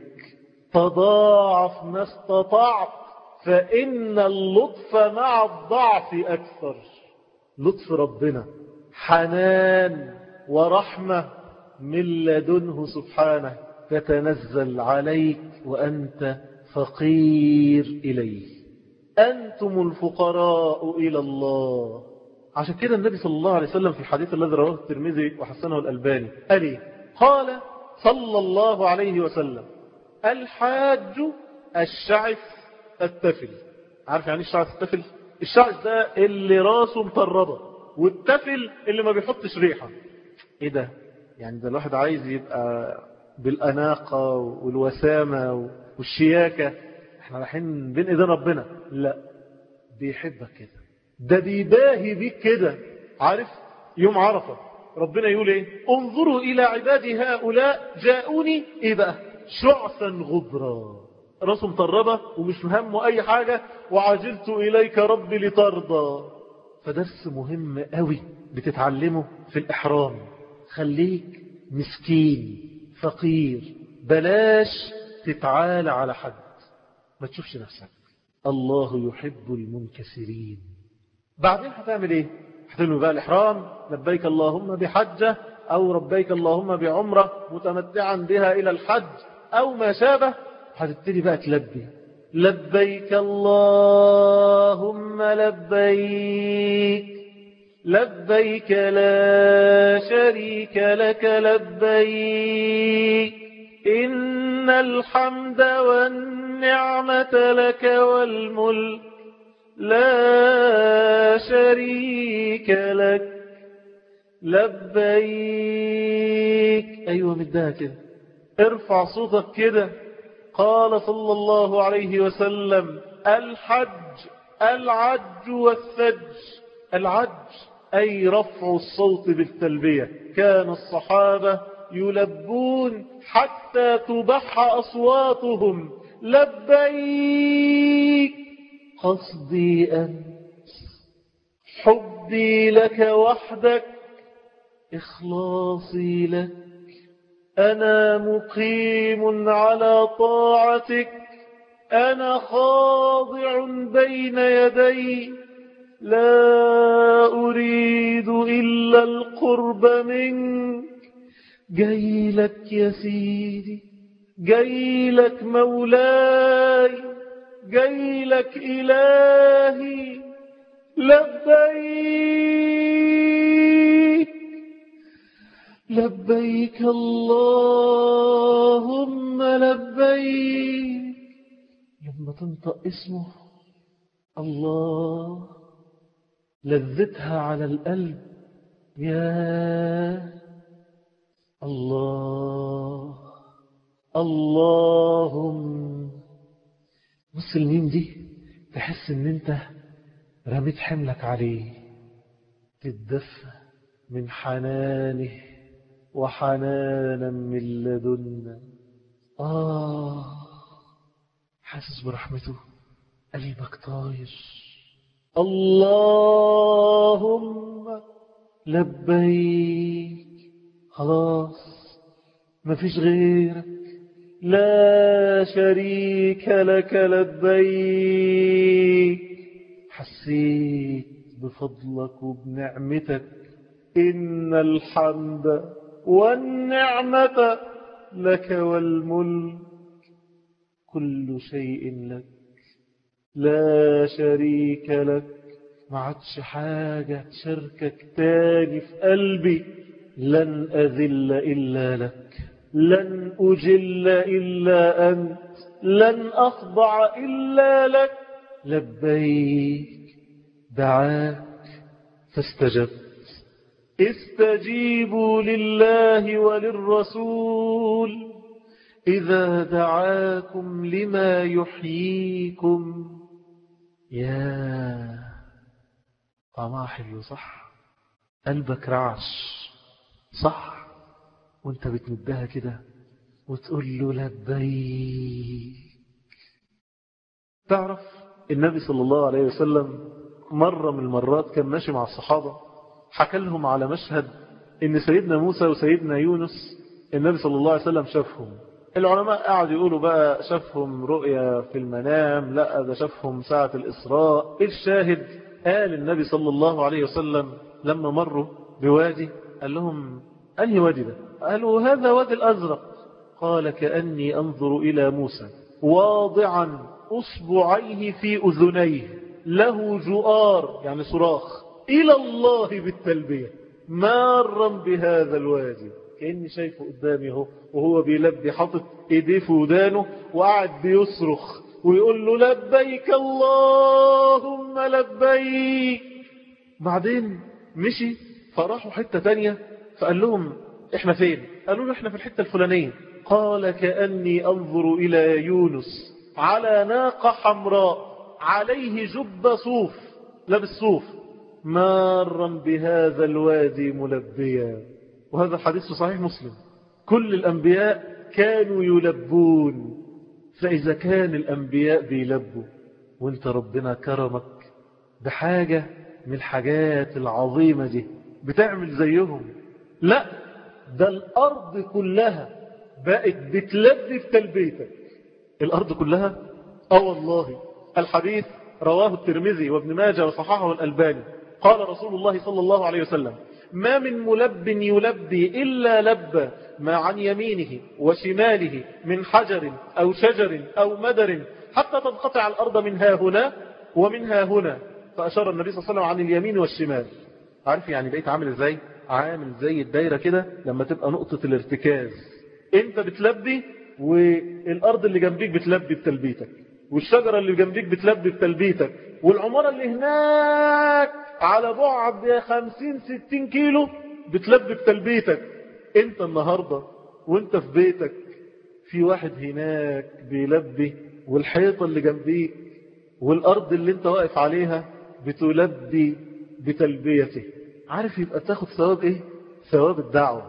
تضاعف ما استطعت فإن اللطف مع الضعف أكثر لطف ربنا حنان ورحمة من لدنه سبحانه تتنزل عليك وأنت فقير إليه أنتم الفقراء إلى الله عشان كده النبي صلى الله عليه وسلم في الحديث الذي رواه الترمذي وحسنه الألباني قال إيه؟ قال صلى الله عليه وسلم الحاج الشعث التفل عارف يعني الشعث التفل الشعث ده اللي راسه مطربة والتفل اللي ما بيحطش ريحة ايه ده يعني ده الواحد عايز يبقى بالأناقة والوسامة والشياكة احنا رايحين بين ايدين ربنا لا بيحبك كده ده بيباهي بيك كده عارف يوم عرفة ربنا يقول ايه انظروا الى عبادي هؤلاء جاءوني ايه بقى شعثا غبرا راسه مطربة ومش مهمه اي حاجة وعجلت اليك ربي لترضى فدرس مهم قوي بتتعلمه في الاحرام خليك مسكين فقير بلاش تتعالى على حد ما تشوفش نفسك الله يحب المنكسرين بعدين هتعمل ايه هتعمل بقى الإحرام لبيك اللهم بحجة أو ربيك اللهم بعمرة متمتعا بها إلى الحج أو ما شابه هتبتدي بقى تلبي لبيك اللهم لبيك لبيك لا شريك لك لبيك إن الحمد والنعمة لك والملك لا شريك لك لبيك أيوة مدها كده ارفع صوتك كده قال صلى الله عليه وسلم الحج العج والثج العج أي رفع الصوت بالتلبية كان الصحابة يلبون حتى تبح أصواتهم لبيك قصدي أنت حبي لك وحدك إخلاصي لك أنا مقيم على طاعتك أنا خاضع بين يدي لا أريد إلا القرب منك جاي لك يا سيدي جاي لك مولاي جاي لك إلهي لبيك لبيك اللهم لبيك لما تنطق اسمه الله لذتها على القلب يا الله اللهم بص الميم دي تحس ان انت رميت حملك عليه تدفى من حنانه وحنانا من لدنا آه حاسس برحمته قلبك طاير اللهم لبيك خلاص مفيش غيرك لا شريك لك لبيك حسيت بفضلك وبنعمتك إن الحمد والنعمة لك والملك كل شيء لك لا شريك لك ما عادش حاجة تشاركك تاني في قلبي لن أذل إلا لك لن أجل إلا أنت لن أخضع إلا لك لبيك دعاك فاستجبت استجيبوا لله وللرسول إذا دعاكم لما يحييكم يا طعمها حلو صح قلبك رعش صح وانت بتمدها كده وتقول له لبيك تعرف النبي صلى الله عليه وسلم مرة من المرات كان ماشي مع الصحابة حكى لهم على مشهد ان سيدنا موسى وسيدنا يونس النبي صلى الله عليه وسلم شافهم العلماء قعدوا يقولوا بقى شافهم رؤيا في المنام لا ده شافهم ساعة الإسراء الشاهد قال النبي صلى الله عليه وسلم لما مروا بوادي قال لهم أنهي وادي ده قالوا هذا وادي الأزرق قال كأني أنظر إلى موسى واضعا أصبعيه في أذنيه له جؤار يعني صراخ إلى الله بالتلبية مارا بهذا الوادي كأني شايفه قدامي اهو وهو بيلبي حاطط ايديه في ودانه وقعد بيصرخ ويقول له لبيك اللهم لبيك بعدين مشي فراحوا حتة تانية فقال لهم احنا فين قالوا له احنا في الحتة الفلانية قال كأني أنظر إلى يونس على ناقة حمراء عليه جب صوف لابس صوف مارا بهذا الوادي ملبيا وهذا الحديث في صحيح مسلم كل الأنبياء كانوا يلبون فإذا كان الأنبياء بيلبوا وانت ربنا كرمك بحاجة من الحاجات العظيمة دي بتعمل زيهم لا ده الأرض كلها بقت بتلبي في تلبيتك الأرض كلها اه والله الحديث رواه الترمذي وابن ماجه وصححه الألباني قال رسول الله صلى الله عليه وسلم ما من ملب يلبي إلا لبى ما عن يمينه وشماله من حجر أو شجر أو مدر حتى تنقطع الأرض منها هنا ومنها هنا فأشار النبي صلى الله عليه وسلم عن اليمين والشمال عارف يعني بقيت عامل ازاي عامل زي الدايرة كده لما تبقى نقطة الارتكاز انت بتلبي والأرض اللي جنبيك بتلبي بتلبيتك والشجرة اللي جنبيك بتلبي بتلبيتك والعمارة اللي هناك على بعد خمسين ستين كيلو بتلبي بتلبيتك انت النهاردة وانت في بيتك في واحد هناك بيلبي والحيطة اللي جنبيك والأرض اللي انت واقف عليها بتلبي بتلبيته عارف يبقى تاخد ثواب ايه ثواب الدعوة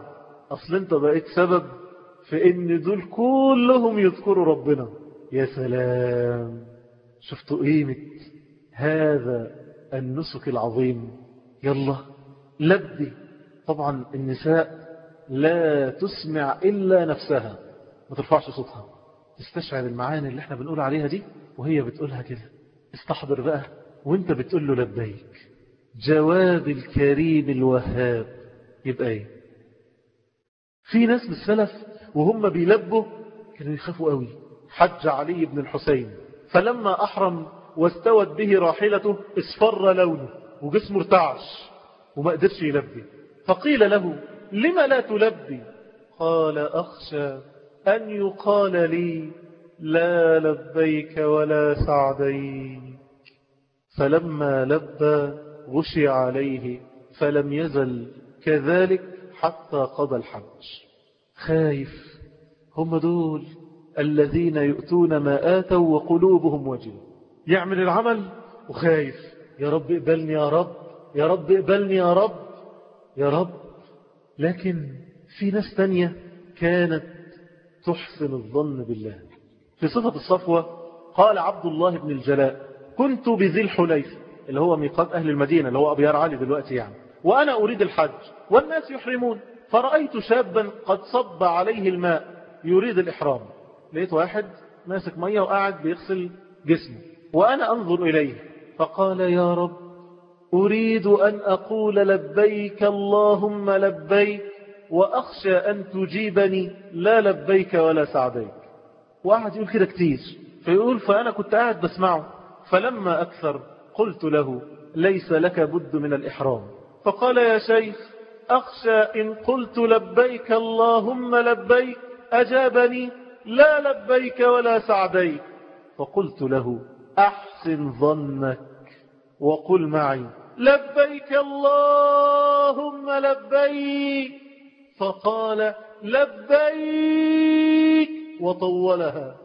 أصل أنت بقيت سبب في إن دول كلهم يذكروا ربنا يا سلام شفتوا قيمة هذا النسك العظيم يلا لبي طبعا النساء لا تسمع إلا نفسها ما ترفعش صوتها تستشعر المعاني اللي احنا بنقول عليها دي وهي بتقولها كده استحضر بقى وانت بتقول له لبيك جواب الكريم الوهاب يبقى ايه في ناس من السلف وهم بيلبوا كانوا يخافوا قوي حج علي بن الحسين فلما أحرم واستوت به راحلته اصفر لونه وجسمه ارتعش وما قدرش يلبي فقيل له لما لا تلبي قال أخشى أن يقال لي لا لبيك ولا سعديك فلما لبى غشي عليه فلم يزل كذلك حتى قضى الحج خايف هم دول الذين يؤتون ما آتوا وقلوبهم وجل يعمل العمل وخايف يا رب اقبلني يا رب يا رب اقبلني يا رب يا رب لكن في ناس تانية كانت تحسن الظن بالله في صفة الصفوة قال عبد الله بن الجلاء كنت بذي الحليفة اللي هو ميقات أهل المدينة اللي هو أبيار علي دلوقتي يعني وأنا أريد الحج والناس يحرمون فرأيت شابا قد صب عليه الماء يريد الإحرام لقيت واحد ماسك مية وقاعد بيغسل جسمه وأنا أنظر إليه فقال يا رب أريد أن أقول لبيك اللهم لبيك وأخشى أن تجيبني لا لبيك ولا سعديك وقعد يقول كده كتير فيقول فأنا كنت قاعد بسمعه فلما أكثر قلت له ليس لك بد من الإحرام فقال يا شيخ أخشى إن قلت لبيك اللهم لبيك أجابني لا لبيك ولا سعديك فقلت له أحسن ظنك وقل معي لبيك اللهم لبيك فقال لبيك وطولها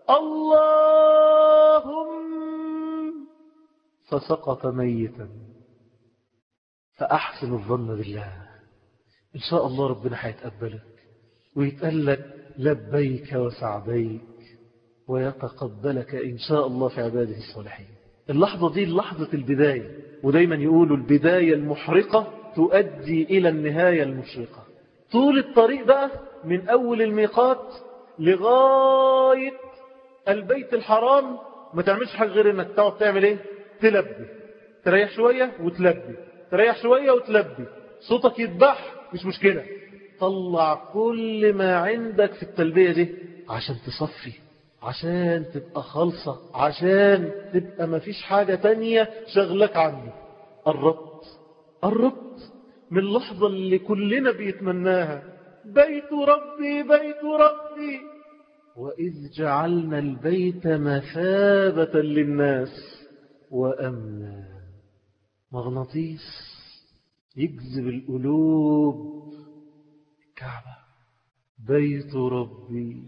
اللهم فسقط ميتا فأحسن الظن بالله إن شاء الله ربنا هيتقبلك ويتقال لك لبيك وسعديك ويتقبلك إن شاء الله في عباده الصالحين اللحظة دي لحظة البداية ودايما يقولوا البداية المحرقة تؤدي إلى النهاية المشرقة طول الطريق بقى من أول الميقات لغاية البيت الحرام ما تعملش حاجة غير انك تقعد تعمل ايه تلبي تريح شوية وتلبي تريح شوية وتلبي صوتك يتبح مش مشكلة طلع كل ما عندك في التلبية دي عشان تصفي عشان تبقى خالصة عشان تبقى ما فيش حاجة تانية شغلك عنه قربت قربت من اللحظة اللي كلنا بيتمناها بيت ربي بيت ربي وإذ جعلنا البيت مثابة للناس وأمنا مغناطيس يجذب القلوب الكعبة بيت ربي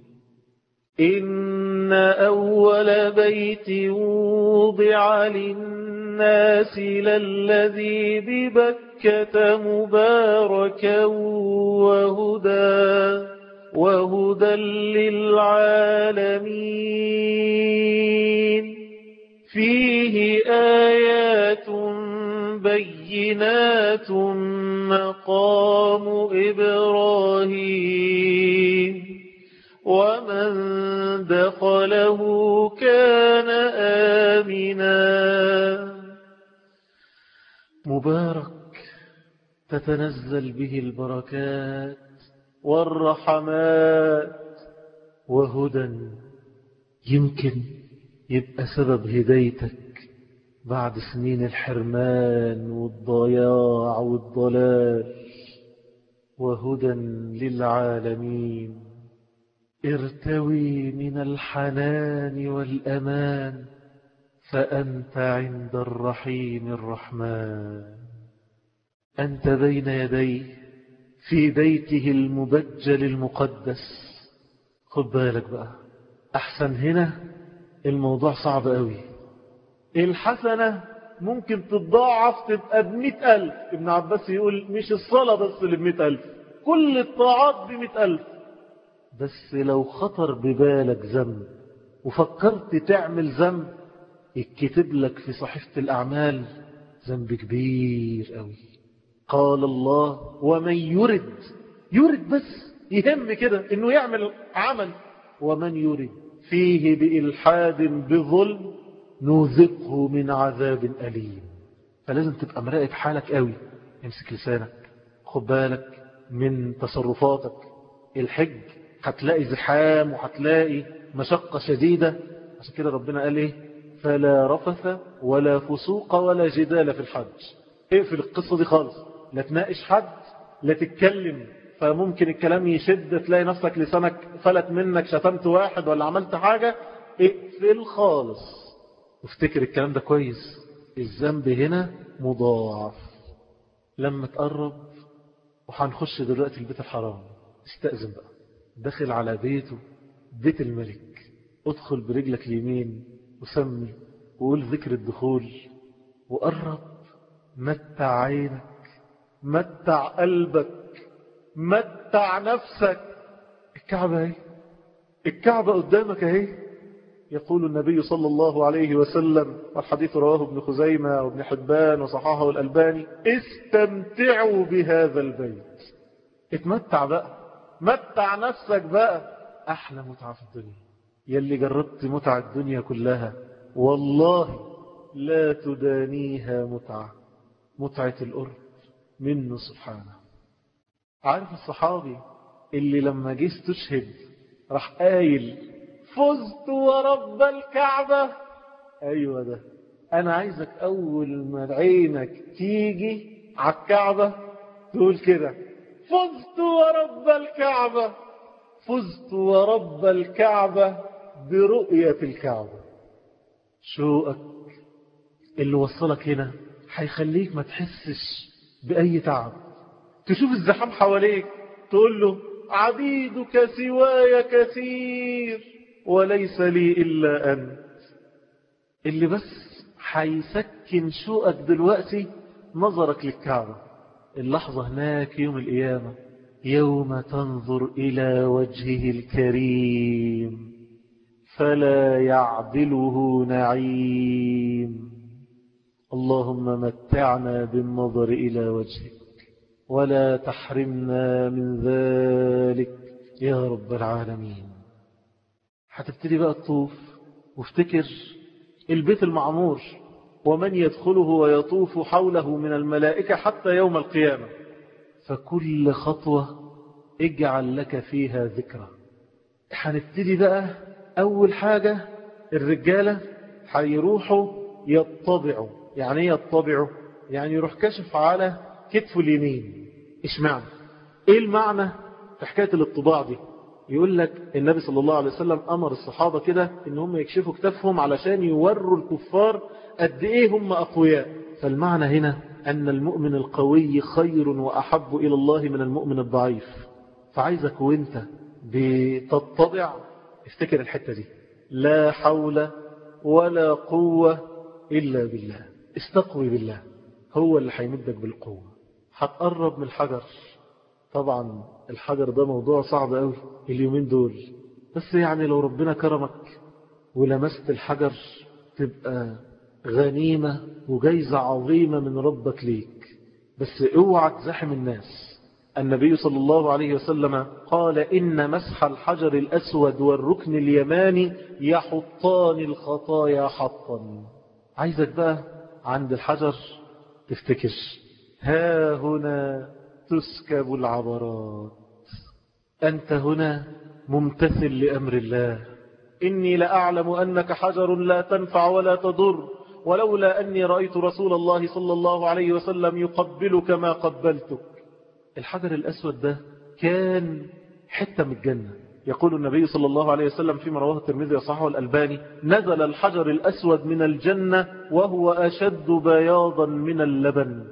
إن أول بيت وضع للناس للذي ببكة مباركا وهدى وهدى للعالمين فيه آيات بينات مقام إبراهيم ومن دخله كان آمنا مبارك تتنزل به البركات والرحمات وهدى يمكن يبقى سبب هدايتك بعد سنين الحرمان والضياع والضلال وهدى للعالمين ارتوي من الحنان والأمان فأنت عند الرحيم الرحمن أنت بين يديه في بيته المبجل المقدس خد بالك بقى أحسن هنا الموضوع صعب قوي الحسنة ممكن تتضاعف تبقى بمئة ألف ابن عباس يقول مش الصلاة بس اللي بمئة ألف كل الطاعات بمئة ألف بس لو خطر ببالك ذنب وفكرت تعمل ذنب يتكتب لك في صحيفة الأعمال ذنب كبير قوي قال الله ومن يرد يرد بس يهم كده انه يعمل عمل ومن يرد فيه بإلحاد بظلم نوذقه من عذاب أليم فلازم تبقى مراقب حالك قوي امسك لسانك خد بالك من تصرفاتك الحج هتلاقي زحام وهتلاقي مشقة شديدة عشان كده ربنا قال ايه فلا رفث ولا فسوق ولا جدال في الحج اقفل القصة دي خالص لا تناقش حد لا تتكلم فممكن الكلام يشد تلاقي نفسك لسانك فلت منك شتمت واحد ولا عملت حاجة اقفل خالص وافتكر الكلام ده كويس الذنب هنا مضاعف لما تقرب وهنخش دلوقتي البيت الحرام استأذن بقى دخل على بيته بيت الملك ادخل برجلك اليمين وسمي وقول ذكر الدخول وقرب متع عينك متع قلبك متع نفسك الكعبة اهي الكعبة قدامك اهي يقول النبي صلى الله عليه وسلم والحديث رواه ابن خزيمة وابن حبان وصححه الألباني استمتعوا بهذا البيت اتمتع بقى متع نفسك بقى أحلى متعة في الدنيا يلي جربت متع الدنيا كلها والله لا تدانيها متعة متعة القرب منه سبحانه عارف الصحابي اللي لما جه استشهد راح قايل فزت ورب الكعبة أيوة ده أنا عايزك أول ما عينك تيجي على الكعبة تقول كده فزت ورب الكعبة فزت ورب الكعبة برؤية الكعبة شوقك اللي وصلك هنا هيخليك ما تحسش بأي تعب تشوف الزحام حواليك تقول له عبيدك سواي كثير وليس لي إلا أنت اللي بس هيسكن شوقك دلوقتي نظرك للكعبة اللحظة هناك يوم القيامة يوم تنظر إلى وجهه الكريم فلا يعدله نعيم اللهم متعنا بالنظر إلى وجهك ولا تحرمنا من ذلك يا رب العالمين هتبتدي بقى تطوف وافتكر البيت المعمور ومن يدخله ويطوف حوله من الملائكة حتى يوم القيامة فكل خطوة اجعل لك فيها ذكرى هنبتدي بقى أول حاجة الرجالة هيروحوا يطبعوا يعني يطبعوا يعني يروح كشف على كتفه اليمين اشمعنى ايه المعنى في حكاية الاطباع دي يقول لك النبي صلى الله عليه وسلم أمر الصحابة كده ان هم يكشفوا كتفهم علشان يوروا الكفار قد ايه هم أقوياء فالمعنى هنا أن المؤمن القوي خير وأحب إلى الله من المؤمن الضعيف فعايزك وانت بتطبع افتكر الحتة دي لا حول ولا قوة إلا بالله استقوي بالله هو اللي هيمدك بالقوة هتقرب من الحجر طبعا الحجر ده موضوع صعب قوي اليومين دول بس يعني لو ربنا كرمك ولمست الحجر تبقى غنيمة وجايزة عظيمة من ربك ليك بس اوعى تزحم الناس النبي صلى الله عليه وسلم قال إن مسح الحجر الأسود والركن اليماني يحطان الخطايا حطا عايزك بقى عند الحجر تفتكر ها هنا تسكب العبرات أنت هنا ممتثل لأمر الله إني لأعلم أنك حجر لا تنفع ولا تضر ولولا أني رأيت رسول الله صلى الله عليه وسلم يقبلك ما قبلتك الحجر الأسود ده كان حتة من الجنة يقول النبي صلى الله عليه وسلم فيما رواه الترمذي وصححه الألباني نزل الحجر الأسود من الجنة وهو أشد بياضا من اللبن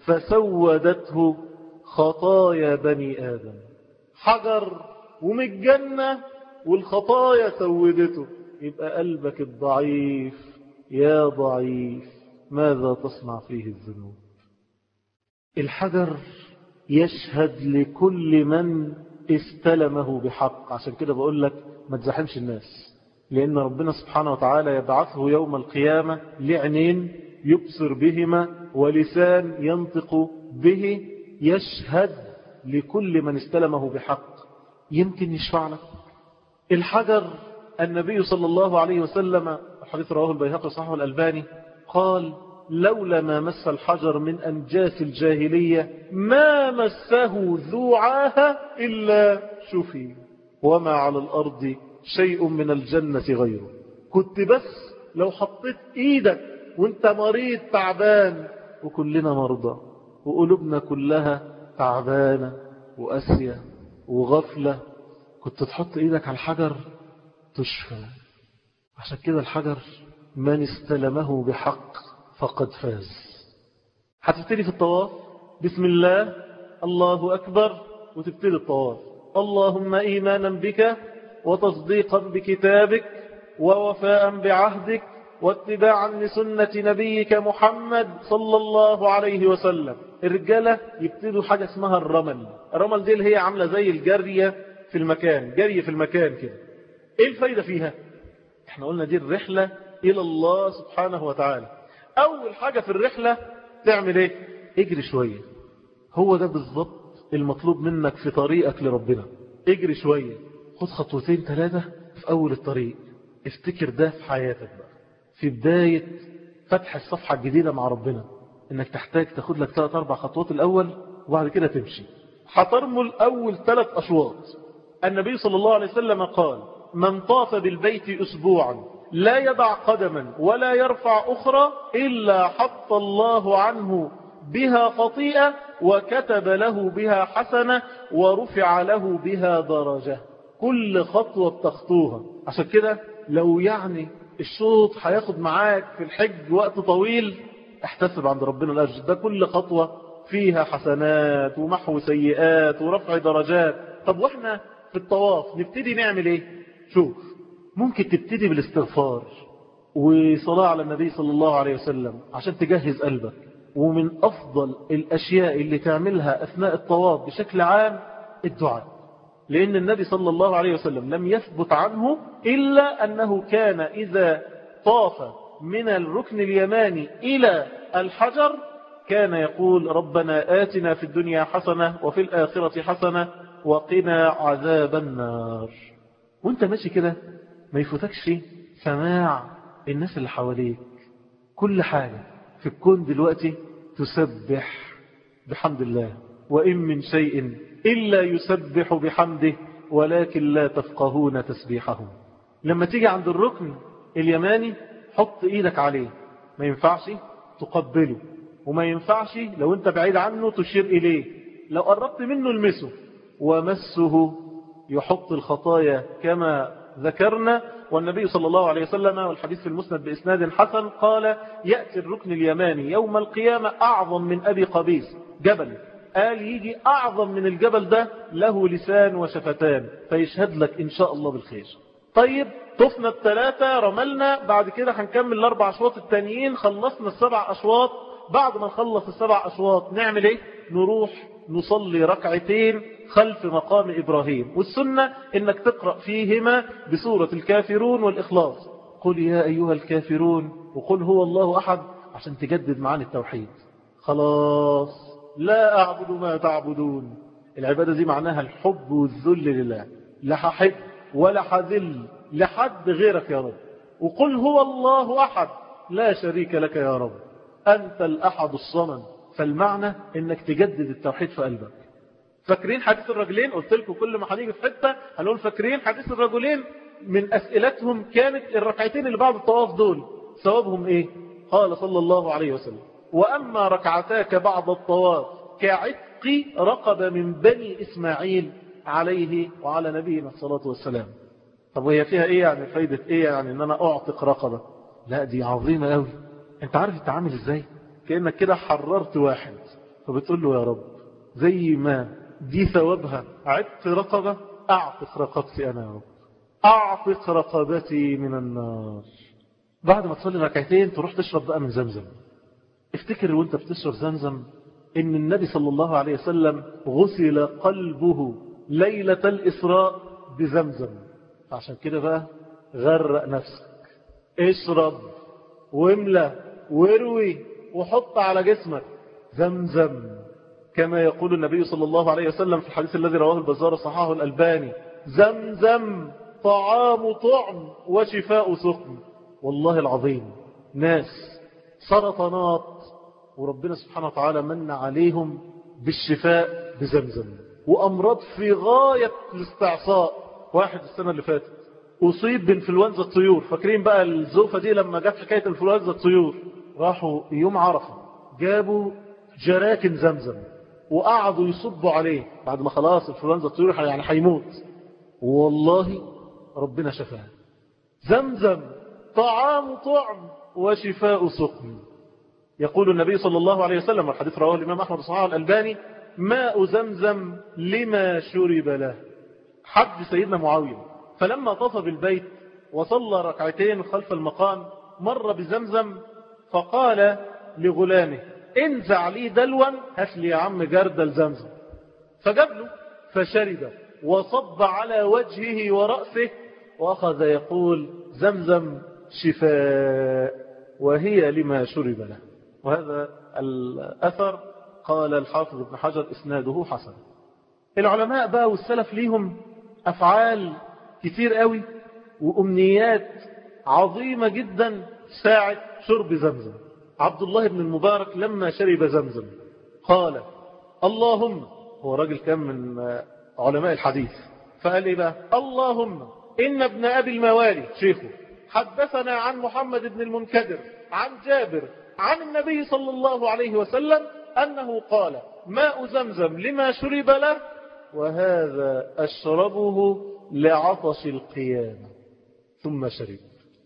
فسودته خطايا بني آدم حجر ومن الجنة والخطايا سودته يبقى قلبك الضعيف يا ضعيف ماذا تصنع فيه الذنوب الحجر يشهد لكل من استلمه بحق عشان كده بقول لك ما تزحمش الناس لأن ربنا سبحانه وتعالى يبعثه يوم القيامة لعينين يبصر بهما ولسان ينطق به يشهد لكل من استلمه بحق يمكن يشفع لك الحجر النبي صلى الله عليه وسلم حديث رواه البيهقي صحيح الألباني قال لولا ما مس الحجر من أنجاس الجاهلية ما مسه ذو عاهة إلا شفي وما على الأرض شيء من الجنة غيره كنت بس لو حطيت إيدك وانت مريض تعبان وكلنا مرضى وقلوبنا كلها تعبانة وأسية وغفلة كنت تحط إيدك على الحجر تشفى عشان كده الحجر من استلمه بحق فقد فاز هتبتدي في الطواف بسم الله الله أكبر وتبتدي الطواف اللهم إيمانا بك وتصديقا بكتابك ووفاء بعهدك واتباعا لسنة نبيك محمد صلى الله عليه وسلم الرجالة يبتدوا حاجة اسمها الرمل الرمل دي اللي هي عاملة زي الجرية في المكان جري في المكان كده ايه الفايدة فيها احنا قلنا دي الرحلة الى الله سبحانه وتعالى اول حاجة في الرحلة تعمل ايه اجري شوية هو ده بالظبط المطلوب منك في طريقك لربنا اجري شوية خد خطوتين ثلاثة في اول الطريق افتكر ده في حياتك بقى في بداية فتح الصفحة الجديدة مع ربنا انك تحتاج تاخد لك ثلاث اربع خطوات الاول وبعد كده تمشي هترمل اول ثلاث اشواط النبي صلى الله عليه وسلم قال من طاف بالبيت اسبوعا لا يضع قدما ولا يرفع اخرى الا حط الله عنه بها خطيئة وكتب له بها حسنة ورفع له بها درجة كل خطوة بتخطوها عشان كده لو يعني الشوط هياخد معاك في الحج وقت طويل احتسب عند ربنا الأجر ده كل خطوة فيها حسنات ومحو سيئات ورفع درجات طب واحنا في الطواف نبتدي نعمل ايه شوف ممكن تبتدي بالاستغفار وصلاة على النبي صلى الله عليه وسلم عشان تجهز قلبك ومن أفضل الأشياء اللي تعملها أثناء الطواف بشكل عام الدعاء لأن النبي صلى الله عليه وسلم لم يثبت عنه إلا أنه كان إذا طاف من الركن اليماني إلى الحجر كان يقول ربنا آتنا في الدنيا حسنة وفي الآخرة حسنة وقنا عذاب النار وانت ماشي كده ما يفوتكش سماع الناس اللي حواليك كل حاجة في الكون دلوقتي تسبح بحمد الله وإن من شيء إلا يسبح بحمده ولكن لا تفقهون تسبيحهم لما تيجي عند الركن اليماني حط إيدك عليه ما ينفعش تقبله وما ينفعش لو انت بعيد عنه تشير إليه لو قربت منه المسه ومسه يحط الخطايا كما ذكرنا والنبي صلى الله عليه وسلم والحديث في المسند بإسناد حسن قال يأتي الركن اليماني يوم القيامة أعظم من أبي قبيس جبل قال يجي أعظم من الجبل ده له لسان وشفتان فيشهد لك إن شاء الله بالخير طيب طفنا الثلاثة رملنا بعد كده هنكمل الأربع أشواط التانيين خلصنا السبع أشواط بعد ما نخلص السبع أشواط نعمل إيه نروح نصلي ركعتين خلف مقام إبراهيم والسنة إنك تقرأ فيهما بسورة الكافرون والإخلاص قل يا أيها الكافرون وقل هو الله أحد عشان تجدد معاني التوحيد خلاص لا أعبد ما تعبدون العبادة دي معناها الحب والذل لله لا هحب ولا حذل لحد غيرك يا رب وقل هو الله أحد لا شريك لك يا رب أنت الأحد الصمد فالمعنى انك تجدد التوحيد في قلبك فاكرين حديث الرجلين قلت لكم كل ما هنيجي في حته هنقول فاكرين حديث الرجلين من اسئلتهم كانت الركعتين اللي بعد الطواف دول ثوابهم ايه قال صلى الله عليه وسلم واما ركعتاك بعد الطواف كعتق رقبه من بني اسماعيل عليه وعلى نبينا الصلاه والسلام طب وهي فيها ايه يعني فايده ايه يعني ان انا اعتق رقبه لا دي عظيمه قوي انت عارف انت عامل ازاي كأنك كده حررت واحد فبتقول له يا رب زي ما دي ثوابها عدت رقبة أعتق رقبتي أنا يا رب أعتق رقبتي من النار بعد ما تصلي ركعتين تروح تشرب بقى من زمزم افتكر وانت بتشرب زمزم إن النبي صلى الله عليه وسلم غسل قلبه ليلة الإسراء بزمزم عشان كده بقى غرق نفسك اشرب واملى واروي وحط على جسمك زمزم كما يقول النبي صلى الله عليه وسلم في الحديث الذي رواه البزار صححه الألباني زمزم طعام طعم وشفاء سقم والله العظيم ناس سرطانات وربنا سبحانه وتعالى من عليهم بالشفاء بزمزم وأمراض في غاية الاستعصاء واحد السنة اللي فاتت أصيب بانفلونزا الطيور فاكرين بقى الزوفة دي لما جت حكاية انفلونزا الطيور راحوا يوم عرفة جابوا جراكن زمزم وقعدوا يصبوا عليه بعد ما خلاص انفلونزا الطيور يعني هيموت والله ربنا شفاه زمزم طعام طعم وشفاء سقم يقول النبي صلى الله عليه وسلم الحديث رواه الإمام أحمد صحيح الألباني ماء زمزم لما شرب له حد سيدنا معاوية فلما طاف بالبيت وصلى ركعتين خلف المقام مر بزمزم فقال لغلامه انزع لي دلوا هات لي يا عم جردل زمزم فجاب له فشرب وصب على وجهه ورأسه وأخذ يقول زمزم شفاء وهي لما شرب له وهذا الأثر قال الحافظ ابن حجر إسناده حسن العلماء بقى والسلف ليهم أفعال كتير قوي وأمنيات عظيمة جدا ساعة شرب زمزم عبد الله بن المبارك لما شرب زمزم قال اللهم هو راجل كان من علماء الحديث فقال إيه بقى اللهم إن ابن أبي الموالي شيخه حدثنا عن محمد بن المنكدر عن جابر عن النبي صلى الله عليه وسلم أنه قال ماء زمزم لما شرب له وهذا أشربه لعطش القيامة ثم شرب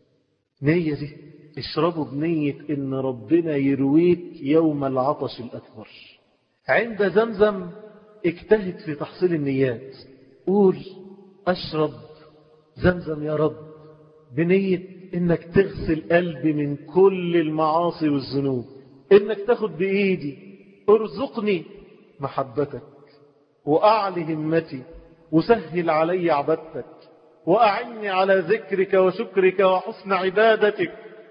نية دي اشربوا بنية ان ربنا يرويك يوم العطش الأكبر عند زمزم اجتهد في تحصيل النيات قول أشرب زمزم يا رب بنية انك تغسل قلبي من كل المعاصي والذنوب انك تاخد بإيدي ارزقني محبتك وأعلي همتي وسهل علي عبادتك وأعني على ذكرك وشكرك وحسن عبادتك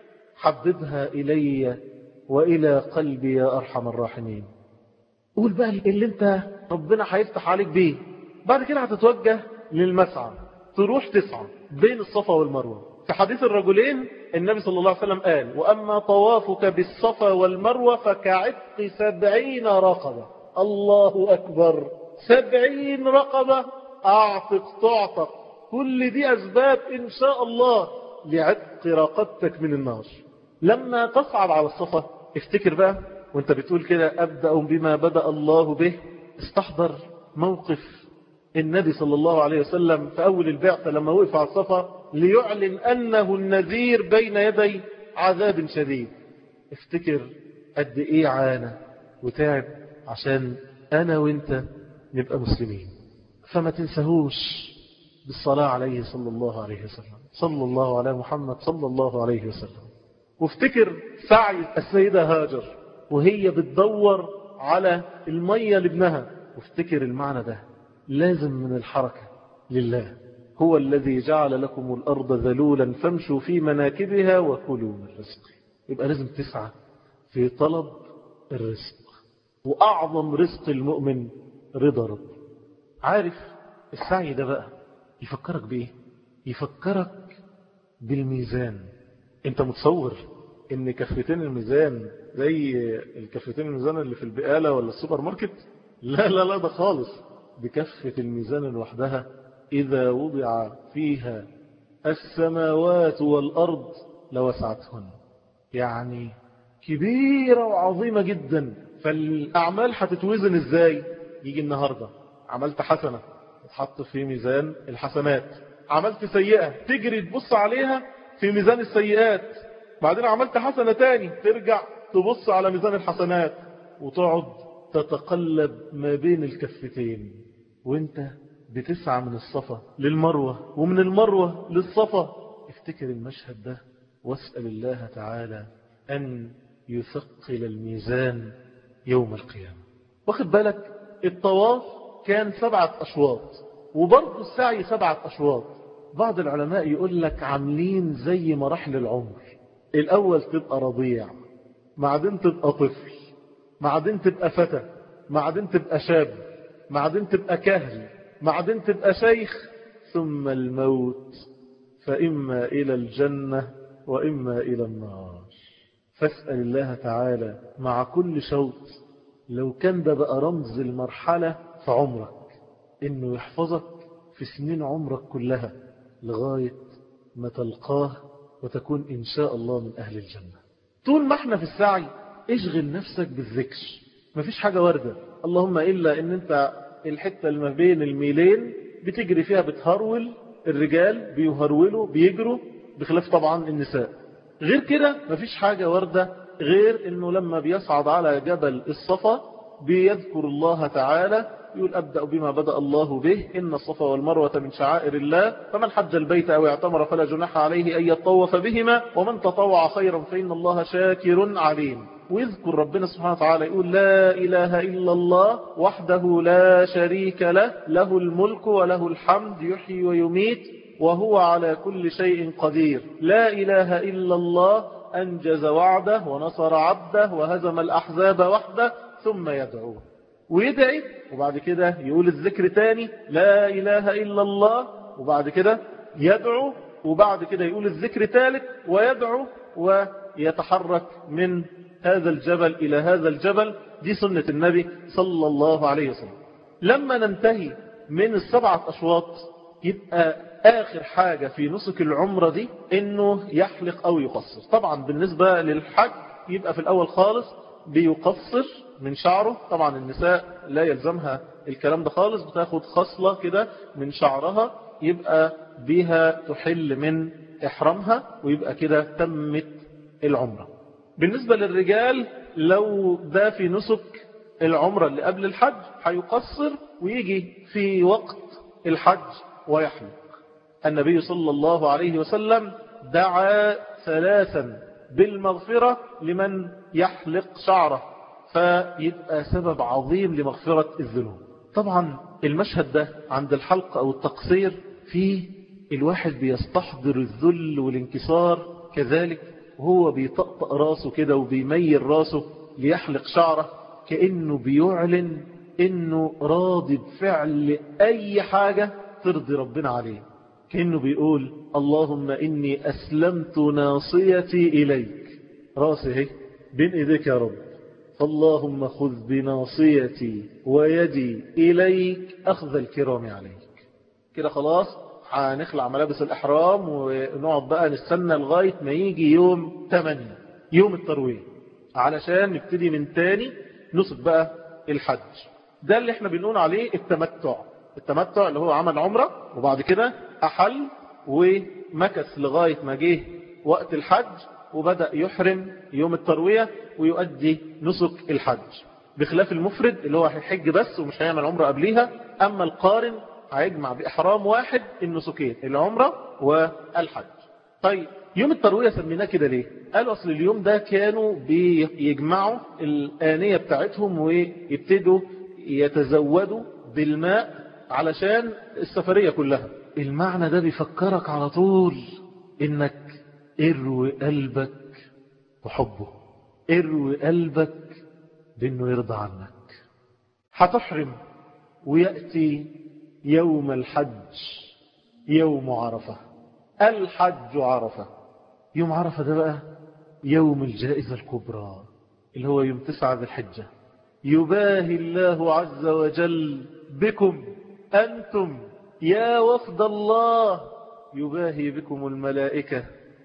حببها إلي وإلى قلبي يا أرحم الراحمين قول بقى اللي انت ربنا هيفتح عليك بيه بعد كده هتتوجه للمسعى تروح تسعى بين الصفا والمروة في حديث الرجلين النبي صلى الله عليه وسلم قال وأما طوافك بالصفا والمروة فكعتق سبعين رقبة الله أكبر سبعين رقبة أعتق تعتق كل دي أسباب إن شاء الله لعتق رقبتك من النار لما تصعد على الصفا افتكر بقى وانت بتقول كده أبدأ بما بدأ الله به استحضر موقف النبي صلى الله عليه وسلم في أول البعثة لما وقف على الصفا ليعلن أنه النذير بين يدي عذاب شديد افتكر قد ايه عانى وتعب عشان أنا وانت نبقى مسلمين فما تنسهوش بالصلاة عليه صلى الله عليه وسلم صلى الله على محمد صلى الله عليه وسلم وافتكر سعي السيدة هاجر وهي بتدور على المية لابنها وافتكر المعنى ده لازم من الحركة لله هو الذي جعل لكم الأرض ذلولا فامشوا في مناكبها وكلوا من رزقه يبقى لازم تسعى في طلب الرزق وأعظم رزق المؤمن رضا رب عارف السعي ده بقى يفكرك بإيه يفكرك بالميزان انت متصور ان كفتين الميزان زي الكفتين الميزان اللي في البقالة ولا السوبر ماركت لا لا لا ده خالص بكفة الميزان لوحدها إذا وضع فيها السماوات والأرض لوسعتهن يعني كبيرة وعظيمة جدا فالأعمال هتتوزن ازاي يجي النهاردة عملت حسنة تتحط في ميزان الحسنات عملت سيئة تجري تبص عليها في ميزان السيئات بعدين عملت حسنة تاني ترجع تبص على ميزان الحسنات وتقعد تتقلب ما بين الكفتين وانت بتسعى من الصفا للمروة ومن المروة للصفا افتكر المشهد ده واسأل الله تعالى أن يثقل الميزان يوم القيامة واخد بالك الطواف كان سبعة أشواط وبرضه السعي سبعة أشواط بعض العلماء يقول لك عاملين زي مراحل العمر الأول تبقى رضيع بعدين تبقى طفل بعدين تبقى فتى بعدين تبقى شاب بعدين تبقى كهل بعدين تبقى شيخ ثم الموت فإما إلى الجنة وإما إلى النار فاسأل الله تعالى مع كل شوط لو كان ده بقى رمز المرحلة في عمرك إنه يحفظك في سنين عمرك كلها لغاية ما تلقاه وتكون إن شاء الله من أهل الجنة طول ما احنا في السعي اشغل نفسك بالذكر مفيش حاجة واردة اللهم إلا إن أنت الحتة اللي ما بين الميلين بتجري فيها بتهرول الرجال بيهرولوا بيجروا بخلاف طبعا النساء غير كده مفيش حاجة واردة غير انه لما بيصعد على جبل الصفا بيذكر الله تعالى يقول أبدأ بما بدأ الله به إن الصفا والمروة من شعائر الله فمن حج البيت أو اعتمر فلا جناح عليه أن يطوف بهما ومن تطوع خيرا فإن الله شاكر عليم ويذكر ربنا سبحانه وتعالى يقول لا إله إلا الله وحده لا شريك له له الملك وله الحمد يحيي ويميت وهو على كل شيء قدير لا إله إلا الله أنجز وعده ونصر عبده وهزم الأحزاب وحده ثم يدعوه ويدعي وبعد كده يقول الذكر تاني لا إله إلا الله وبعد كده يدعو وبعد كده يقول الذكر تالت ويدعو ويتحرك من هذا الجبل إلى هذا الجبل دي سنة النبي صلى الله عليه وسلم لما ننتهي من السبعة أشواط يبقى آخر حاجة في نسك العمرة دي إنه يحلق أو يقصر طبعا بالنسبة للحج يبقى في الأول خالص بيقصر من شعره طبعا النساء لا يلزمها الكلام ده خالص بتاخد خصلة كده من شعرها يبقى بها تحل من إحرامها ويبقى كده تمت العمرة بالنسبة للرجال لو ده في نسك العمرة اللي قبل الحج هيقصر ويجي في وقت الحج ويحلق النبي صلى الله عليه وسلم دعا ثلاثا بالمغفرة لمن يحلق شعره فيبقى سبب عظيم لمغفرة الذنوب طبعا المشهد ده عند الحلق أو التقصير فيه الواحد بيستحضر الذل والانكسار كذلك وهو بيطقطق راسه كده وبيميل راسه ليحلق شعره كأنه بيعلن انه راضي بفعل اي حاجة ترضي ربنا عليه كأنه بيقول اللهم اني اسلمت ناصيتي اليك راسي هي بين ايديك يا رب فاللهم خذ بناصيتي ويدي اليك اخذ الكرام عليك كده خلاص هنخلع ملابس الإحرام ونقعد بقى نستنى لغاية ما يجي يوم 8 يوم التروية علشان نبتدي من تاني نصف بقى الحج ده اللي احنا بنقول عليه التمتع التمتع اللي هو عمل عمرة وبعد كده أحل ومكث لغاية ما جه وقت الحج وبدأ يحرم يوم التروية ويؤدي نسك الحج بخلاف المفرد اللي هو هيحج بس ومش هيعمل عمرة قبليها أما القارن هيجمع بإحرام واحد النسكين العمرة والحج طيب يوم التروية سميناه كده ليه قالوا أصل اليوم ده كانوا بيجمعوا الآنية بتاعتهم ويبتدوا يتزودوا بالماء علشان السفرية كلها المعنى ده بيفكرك على طول انك اروي قلبك وحبه اروي قلبك بانه يرضى عنك هتحرم ويأتي يوم الحج يوم عرفة الحج عرفة يوم عرفة ده بقى يوم الجائزة الكبرى اللي هو يوم تسعة ذي الحجة يباهي الله عز وجل بكم أنتم يا وفد الله يباهي بكم الملائكة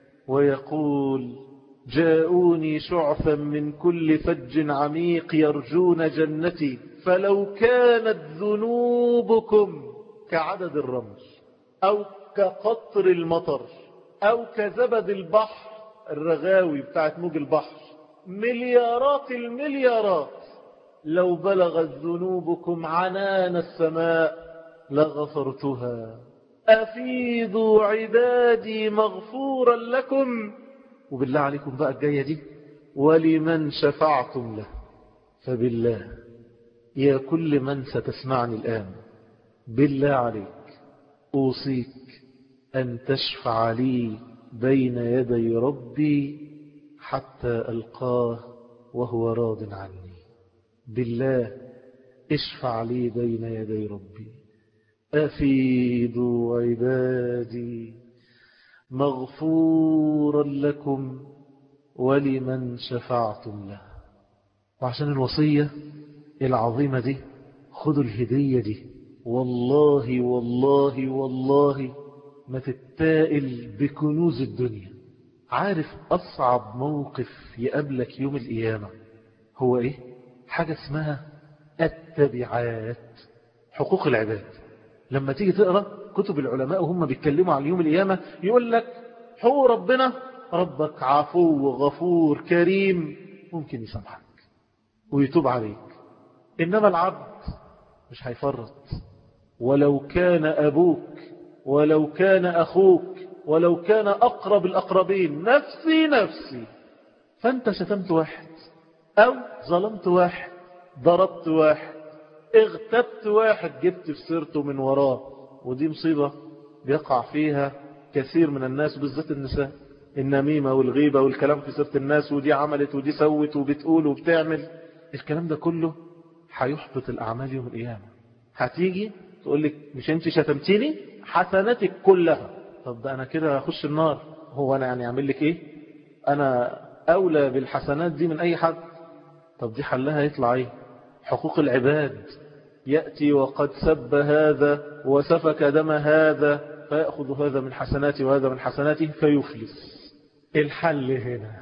ويقول جاءوني شعثا من كل فج عميق يرجون جنتي فلو كانت ذنوبكم كعدد الرمل أو كقطر المطر أو كزبد البحر الرغاوي بتاعت موج البحر مليارات المليارات لو بلغت ذنوبكم عنان السماء لغفرتها أفيضوا عبادي مغفورا لكم وبالله عليكم بقى الجاية دي ولمن شفعتم له فبالله يا كل من ستسمعني الآن بالله عليك أوصيك أن تشفع لي بين يدي ربي حتى ألقاه وهو راض عني بالله اشفع لي بين يدي ربي أفيدوا عبادي مغفورا لكم ولمن شفعتم له وعشان الوصية العظيمة دي خذوا الهدية دي والله والله والله ما تتائل بكنوز الدنيا عارف أصعب موقف يقابلك يوم القيامة هو إيه؟ حاجة اسمها التبعات حقوق العباد لما تيجي تقرأ كتب العلماء وهم بيتكلموا عن يوم القيامة يقول لك حقوق ربنا ربك عفو غفور كريم ممكن يسامحك ويتوب عليك إنما العبد مش هيفرط ولو كان أبوك ولو كان أخوك ولو كان أقرب الأقربين نفسي نفسي فأنت شتمت واحد أو ظلمت واحد ضربت واحد اغتبت واحد جبت في سيرته من وراه ودي مصيبة بيقع فيها كثير من الناس بالذات النساء النميمة والغيبة والكلام في سيرة الناس ودي عملت ودي سوت وبتقول وبتعمل الكلام ده كله هيحبط الأعمال يوم القيامة هتيجي تقول لك مش انت شتمتيني حسناتك كلها طب ده انا كده اخش النار هو انا يعني اعمل لك ايه انا اولى بالحسنات دي من اي حد طب دي حلها يطلع ايه حقوق العباد يأتي وقد سب هذا وسفك دم هذا فيأخذ هذا من حسناته وهذا من حسناته فيفلس الحل هنا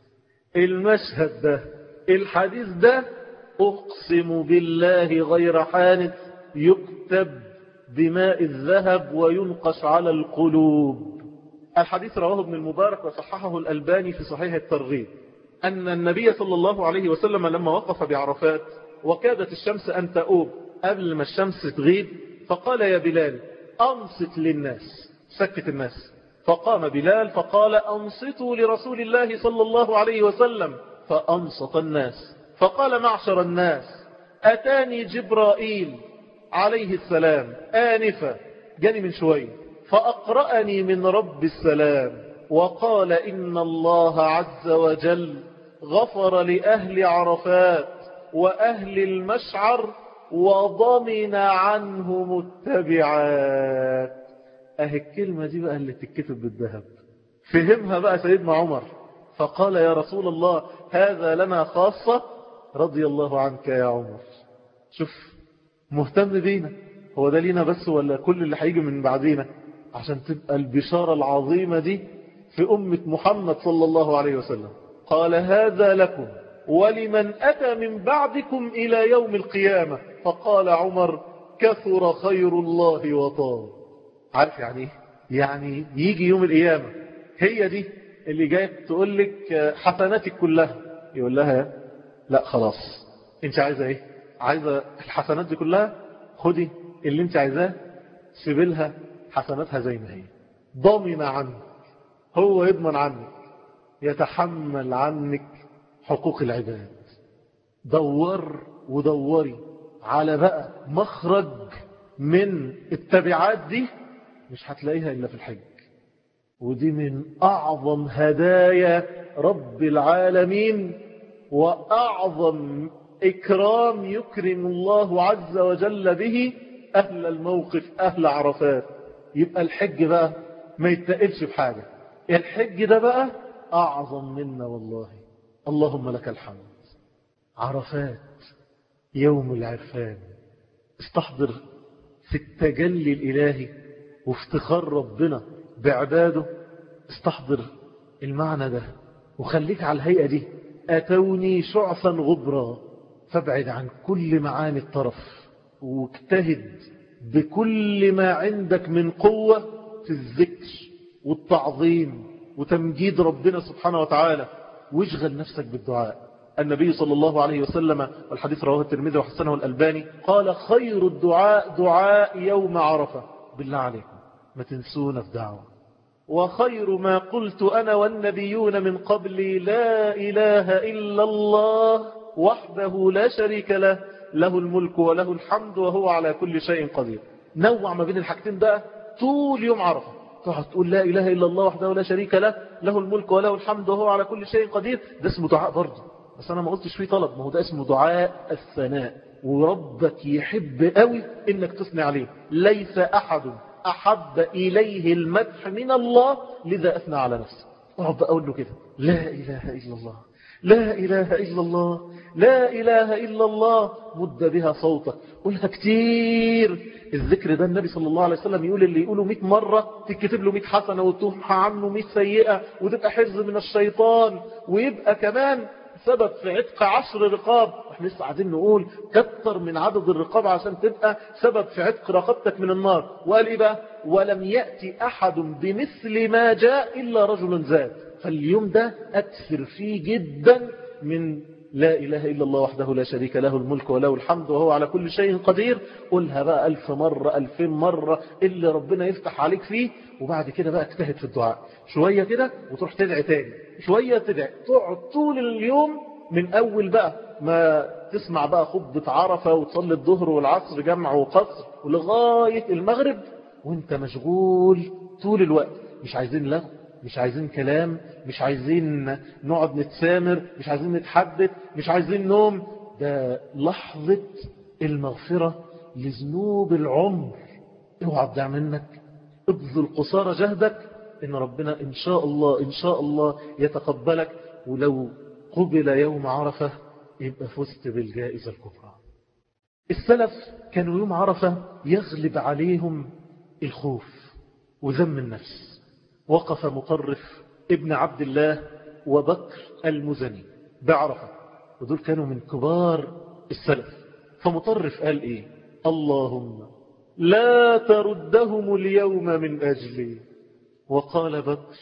المشهد ده الحديث ده أقسم بالله غير حانث يكتب بماء الذهب وينقش على القلوب الحديث رواه ابن المبارك وصححه الألباني في صحيح الترغيب أن النبي صلى الله عليه وسلم لما وقف بعرفات وكادت الشمس أن تؤوب قبل ما الشمس تغيب فقال يا بلال أنصت للناس سكت الناس فقام بلال فقال أنصتوا لرسول الله صلى الله عليه وسلم فأنصت الناس فقال معشر الناس أتاني جبرائيل عليه السلام آنفة جاني من شوي فأقرأني من رب السلام وقال إن الله عز وجل غفر لأهل عرفات وأهل المشعر وضمن عنهم التبعات أهي الكلمة دي بقى اللي تتكتب بالذهب فهمها بقى سيدنا عمر فقال يا رسول الله هذا لنا خاصة رضي الله عنك يا عمر شوف مهتم بينا هو ده لينا بس ولا كل اللي هيجي من بعدينا عشان تبقى البشارة العظيمة دي في أمة محمد صلى الله عليه وسلم قال هذا لكم ولمن أتى من بعدكم إلى يوم القيامة فقال عمر كثر خير الله وطال عارف يعني ايه يعني يجي يوم القيامة هي دي اللي جاية تقول لك حسناتك كلها يقول لها لا خلاص انت عايزة ايه عايزة الحسنات دي كلها خدي اللي انت عايزاه سيبلها حسناتها زي ما هي ضامن عنك هو يضمن عنك يتحمل عنك حقوق العباد دور ودوري على بقى مخرج من التبعات دي مش هتلاقيها إلا في الحج ودي من أعظم هدايا رب العالمين وأعظم إكرام يكرم الله عز وجل به أهل الموقف أهل عرفات يبقى الحج بقى ما يتقلش بحاجة الحج ده بقى أعظم منا والله اللهم لك الحمد عرفات يوم العرفان استحضر في التجلي الإلهي وافتخار ربنا بعباده استحضر المعنى ده وخليك على الهيئة دي أتوني شعثا غبرا فابعد عن كل معاني الطرف واجتهد بكل ما عندك من قوة في الذكر والتعظيم وتمجيد ربنا سبحانه وتعالى واشغل نفسك بالدعاء النبي صلى الله عليه وسلم والحديث رواه الترمذي وحسنه الألباني قال خير الدعاء دعاء يوم عرفة بالله عليكم ما تنسونا في دعوة وخير ما قلت أنا والنبيون من قبلي لا إله إلا الله وحده لا شريك له له الملك وله الحمد وهو على كل شيء قدير نوع ما بين الحاجتين بقى طول يوم عرفة تقعد تقول لا إله إلا الله وحده لا شريك له له الملك وله الحمد وهو على كل شيء قدير ده اسمه دعاء برضه بس أنا ما قلتش فيه طلب ما هو ده اسمه دعاء الثناء وربك يحب قوي إنك تثني عليه ليس أحد أحب إليه المدح من الله لذا أثنى على نفسه رب أقول له كده لا إله إلا الله لا إله إلا الله لا إله إلا الله مد بها صوتك قولها كتير الذكر ده النبي صلى الله عليه وسلم يقول اللي يقوله 100 مرة تكتب له 100 حسنة وتمحى عنه 100 سيئة وتبقى حفظ من الشيطان ويبقى كمان سبب في عتق عشر رقاب احنا لسه قاعدين نقول كتر من عدد الرقاب عشان تبقى سبب في عتق رقبتك من النار وقال ايه بقى ولم يأتي أحد بمثل ما جاء إلا رجل زاد فاليوم ده أكثر فيه جدا من لا إله إلا الله وحده لا شريك له الملك وله الحمد وهو على كل شيء قدير قلها بقى ألف مرة ألفين مرة اللي ربنا يفتح عليك فيه وبعد كده بقى اجتهد في الدعاء شوية كده وتروح تدعي تاني شوية تدعي تقعد طول اليوم من أول بقى ما تسمع بقى خطبة عرفة وتصلي الظهر والعصر جمع وقصر ولغاية المغرب وانت مشغول طول الوقت مش عايزين لغو مش عايزين كلام مش عايزين نقعد نتسامر مش عايزين نتحدث مش عايزين نوم ده لحظة المغفرة لذنوب العمر اوعى تضيع منك ابذل قصارى جهدك ان ربنا ان شاء الله ان شاء الله يتقبلك ولو قبل يوم عرفة يبقى فزت بالجائزة الكبرى السلف كانوا يوم عرفة يغلب عليهم الخوف وذم النفس وقف مطرف ابن عبد الله وبكر المزني بعرفة ودول كانوا من كبار السلف فمطرف قال ايه اللهم لا تردهم اليوم من أجلي وقال بكر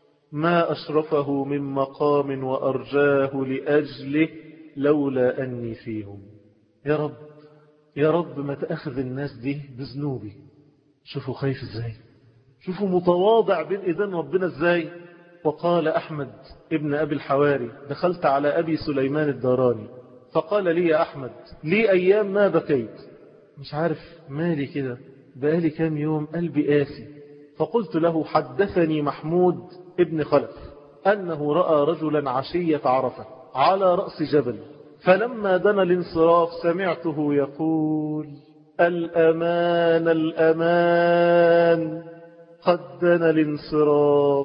ما أشرفه من مقام وأرجاه لأجله لولا أني فيهم يا رب يا رب ما تأخذ الناس دي بذنوبي شوفوا خايف ازاي شوفوا متواضع بين إذن ربنا ازاي وقال أحمد ابن أبي الحواري دخلت على أبي سليمان الداراني فقال لي يا أحمد لي أيام ما بكيت مش عارف مالي كده بقالي كام يوم قلبي قاسي فقلت له حدثني محمود ابن خلف أنه رأى رجلا عشية عرفة على رأس جبل فلما دنا الانصراف سمعته يقول الأمان الأمان قد دنا الانصراف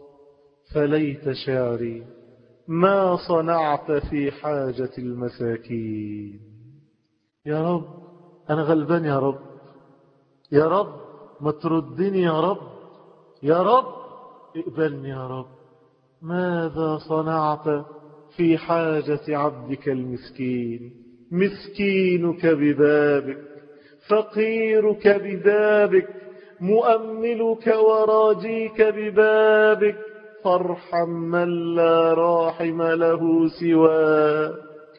فليت شعري ما صنعت في حاجة المساكين يا رب أنا غلبان يا رب يا رب ما تردني يا رب يا رب اقبلني يا رب ماذا صنعت في حاجة عبدك المسكين مسكينك ببابك فقيرك ببابك مؤملك وراجيك ببابك فارحم من لا راحم له سواك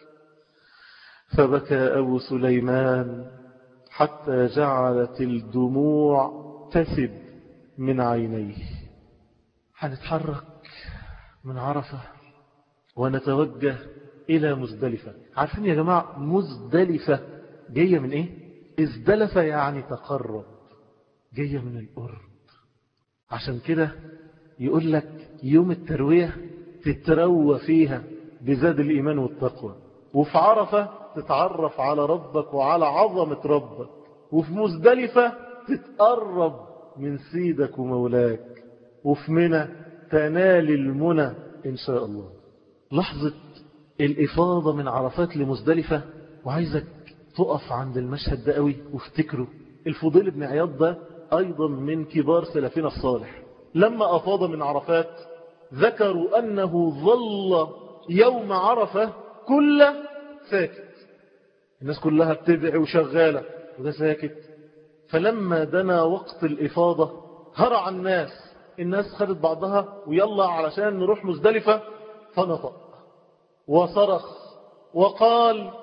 فبكى أبو سليمان حتى جعلت الدموع تسب من عينيه هنتحرك من عرفة ونتوجه إلى مزدلفة عارفين يا جماعة مزدلفة جاية من إيه؟ ازدلفة يعني تقرب جاية من الأرض عشان كده يقول لك يوم التروية تتروى فيها بزاد الإيمان والتقوى وفي عرفة تتعرف على ربك وعلى عظمة ربك وفي مزدلفة تتقرب من سيدك ومولاك وفي منى تنال المنى إن شاء الله لحظة الإفاضة من عرفات لمزدلفة وعايزك تقف عند المشهد ده قوي وافتكره الفضيل بن عياض ده أيضا من كبار سلفنا الصالح لما أفاض من عرفات ذكروا أنه ظل يوم عرفة كله ساكت الناس كلها بتدعي وشغالة وده ساكت فلما دنا وقت الإفاضة هرع الناس الناس خدت بعضها ويلا علشان نروح مزدلفة فنطق وصرخ وقال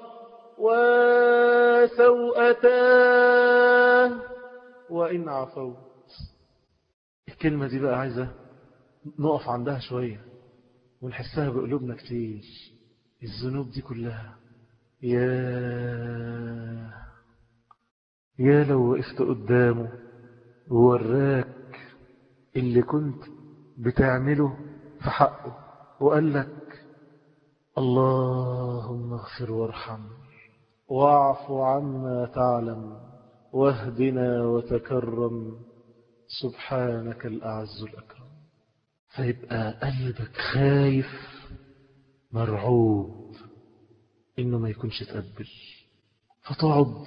وسوءتاه وإن عفوت الكلمة دي بقى عايزة نقف عندها شوية ونحسها بقلوبنا كتير الذنوب دي كلها يا يا لو وقفت قدامه ووراك اللي كنت بتعمله في حقه وقال لك اللهم اغفر وارحم واعف عما تعلم واهدنا وتكرم سبحانك الأعز الأكرم فيبقى قلبك خايف مرعوب إنه ما يكونش تقبل فتقعد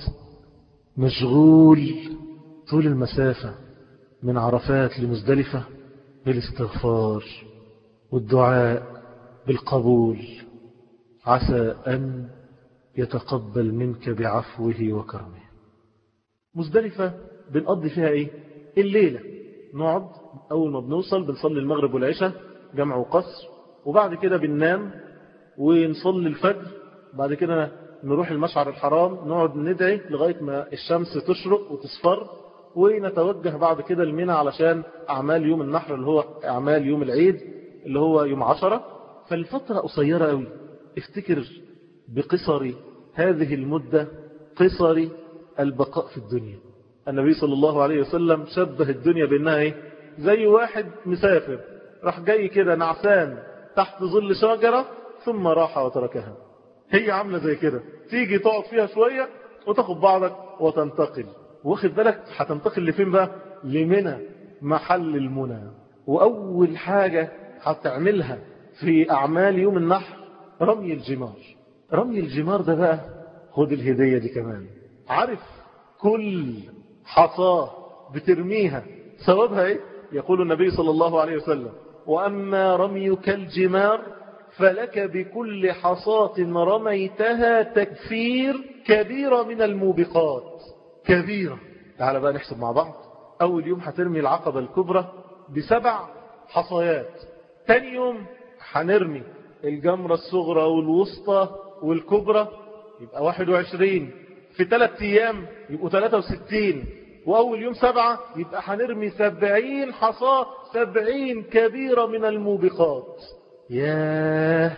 مشغول طول المسافة من عرفات لمزدلفة بالاستغفار والدعاء بالقبول عسى أن يتقبل منك بعفوه وكرمه مزدلفة بنقضي فيها ايه الليلة نقعد اول ما بنوصل بنصلي المغرب والعشاء جمع وقصر وبعد كده بننام ونصلي الفجر بعد كده نروح المشعر الحرام نقعد ندعي لغاية ما الشمس تشرق وتصفر ونتوجه بعد كده المنى علشان أعمال يوم النحر اللي هو أعمال يوم العيد اللي هو يوم عشرة فالفترة قصيرة قوي افتكر بقصر هذه المدة قصر البقاء في الدنيا النبي صلى الله عليه وسلم شبه الدنيا بأنها ايه زي واحد مسافر راح جاي كده نعسان تحت ظل شجرة ثم راح وتركها هي عاملة زي كده تيجي تقعد فيها شوية وتاخد بعضك وتنتقل واخد بالك هتنتقل لفين بقى لمنى محل المنى وأول حاجة هتعملها في أعمال يوم النحر رمي الجمار رمي الجمار ده بقى خد الهدية دي كمان عارف كل حصاه بترميها ثوابها ايه يقول النبي صلى الله عليه وسلم وأما رميك الجمار فلك بكل حصاة رميتها تكفير كبيرة من الموبقات كبيرة تعال بقى نحسب مع بعض أول يوم هترمي العقبة الكبرى بسبع حصيات تاني يوم هنرمي الجمرة الصغرى والوسطى والكبرى يبقى 21 في ثلاث أيام يبقوا 63 وأول يوم سبعة يبقى هنرمي سبعين حصاة سبعين كبيرة من الموبقات ياه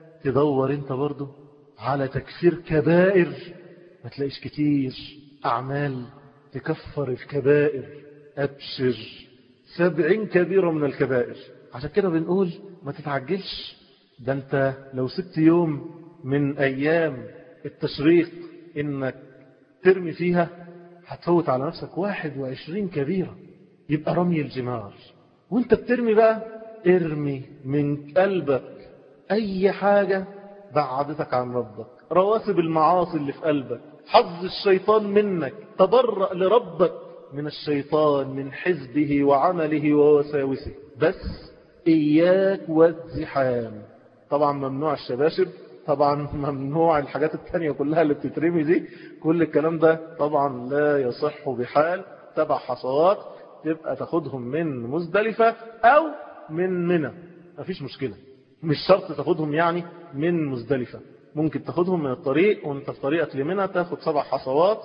تدور انت برضو على تكفير كبائر ما تلاقيش كتير أعمال تكفر الكبائر أبشر سبعين كبيرة من الكبائر عشان كده بنقول ما تتعجلش ده انت لو ست يوم من أيام التشريق إنك ترمي فيها هتفوت على نفسك واحد وعشرين كبيرة يبقى رمي الجمار وانت بترمي بقى ارمي من قلبك أي حاجة بعدتك عن ربك رواسب المعاصي اللي في قلبك حظ الشيطان منك تبرأ لربك من الشيطان من حزبه وعمله ووساوسه بس إياك والزحام طبعا ممنوع الشباشب طبعا ممنوع الحاجات التانية كلها اللي بتترمي دي كل الكلام ده طبعا لا يصح بحال تبع حصوات تبقى تاخدهم من مزدلفة أو من منى مفيش مشكلة مش شرط تاخدهم يعني من مزدلفة ممكن تاخدهم من الطريق وانت في طريقك لمنى تاخد سبع حصوات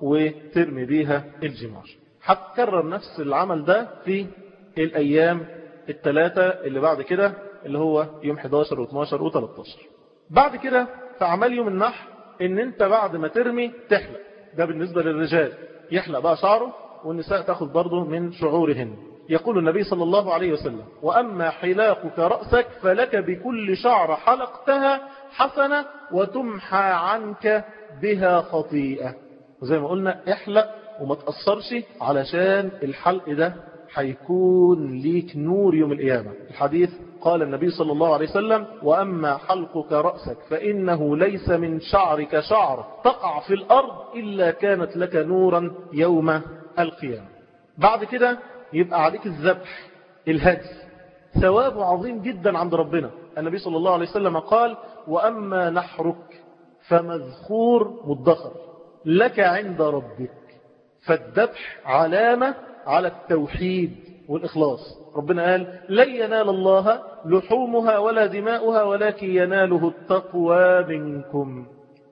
وترمي بيها الجمار هتكرر نفس العمل ده في الأيام الثلاثة اللي بعد كده اللي هو يوم 11 و12 و13 بعد كده في أعمال يوم النحر ان انت بعد ما ترمي تحلق ده بالنسبة للرجال يحلق بقى شعره والنساء تاخذ برضه من شعورهن يقول النبي صلى الله عليه وسلم وأما حلاقك رأسك فلك بكل شعر حلقتها حسنة وتمحى عنك بها خطيئة وزي ما قلنا احلق وما تأثرش علشان الحلق ده هيكون ليك نور يوم القيامة الحديث قال النبي صلى الله عليه وسلم وأما حلقك رأسك فإنه ليس من شعرك شعر تقع في الأرض إلا كانت لك نورا يوم القيامة بعد كده يبقى عليك الذبح الهدي ثواب عظيم جدا عند ربنا النبي صلى الله عليه وسلم قال وأما نحرك فمذخور مدخر لك عند ربك فالذبح علامة على التوحيد والإخلاص ربنا قال لن ينال الله لحومها ولا دماؤها ولكن يناله التقوى منكم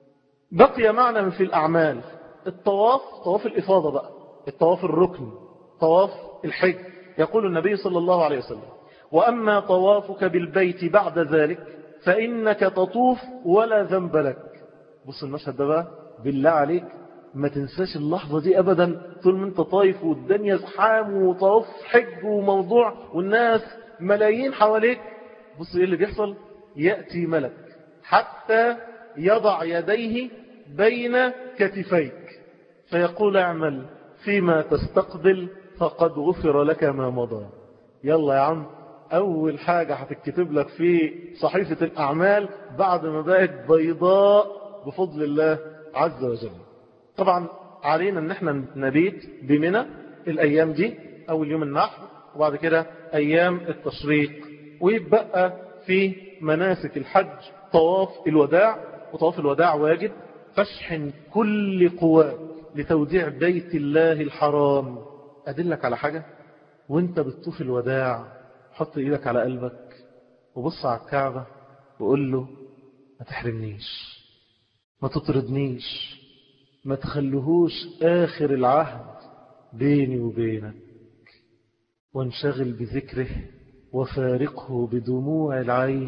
بقي معنا في الأعمال الطواف طواف الإفاضة بقى الطواف الركن طواف الحج يقول النبي صلى الله عليه وسلم وأما طوافك بالبيت بعد ذلك فإنك تطوف ولا ذنب لك بص المشهد ده بقى بالله عليك ما تنساش اللحظة دي أبدا طول ما انت طايف والدنيا زحام وطواف حج وموضوع والناس ملايين حواليك بص ايه اللي بيحصل يأتي ملك حتى يضع يديه بين كتفيك فيقول اعمل فيما تستقبل فقد غفر لك ما مضى يلا يا عم أول حاجة هتكتب لك في صحيفة الأعمال بعد ما بقت بيضاء بفضل الله عز وجل طبعا علينا ان احنا نبيت بمنى الأيام دي أول يوم النحر وبعد كده أيام التشريق ويبقى في مناسك الحج طواف الوداع وطواف الوداع واجب فاشحن كل قواك لتوديع بيت الله الحرام أدلك على حاجة وانت بتطوف الوداع حط ايدك على قلبك وبص على الكعبة وقول له ما تحرمنيش ما تطردنيش ما تخلهوش آخر العهد بيني وبينك وانشغل بذكره وفارقه بدموع العين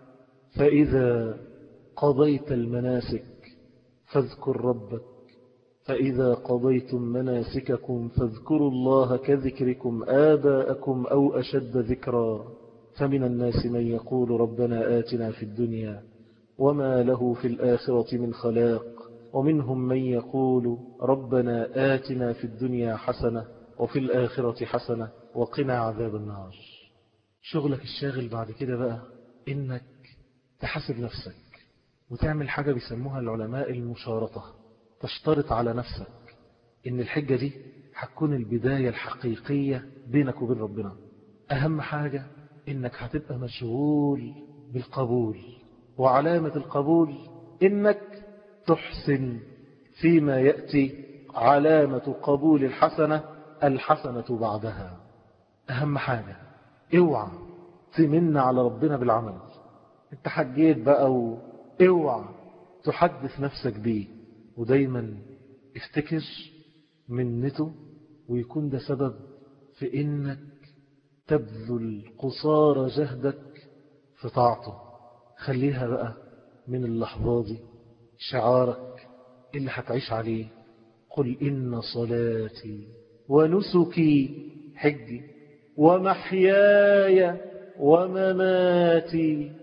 فإذا قضيت المناسك فاذكر ربك فإذا قضيتم مناسككم فاذكروا الله كذكركم آباءكم أو أشد ذكرا فمن الناس من يقول ربنا آتنا في الدنيا وما له في الآخرة من خلاق ومنهم من يقول ربنا آتنا في الدنيا حسنة وفي الآخرة حسنة وقنا عذاب النار شغلك الشاغل بعد كده بقى إنك تحاسب نفسك وتعمل حاجة بيسموها العلماء المشارطة تشترط على نفسك إن الحجة دي هتكون البداية الحقيقية بينك وبين ربنا أهم حاجة إنك هتبقى مشغول بالقبول وعلامة القبول إنك تحسن فيما يأتي علامة قبول الحسنة الحسنة بعدها أهم حاجة اوعى تمن على ربنا بالعمل انت حجيت بقى واوعى تحدث نفسك بيه ودايما افتكر منته ويكون ده سبب في انك تبذل قصارى جهدك في طاعته خليها بقى من اللحظة دي شعارك اللي هتعيش عليه قل إن صلاتي ونسكي حجي ومحياي ومماتي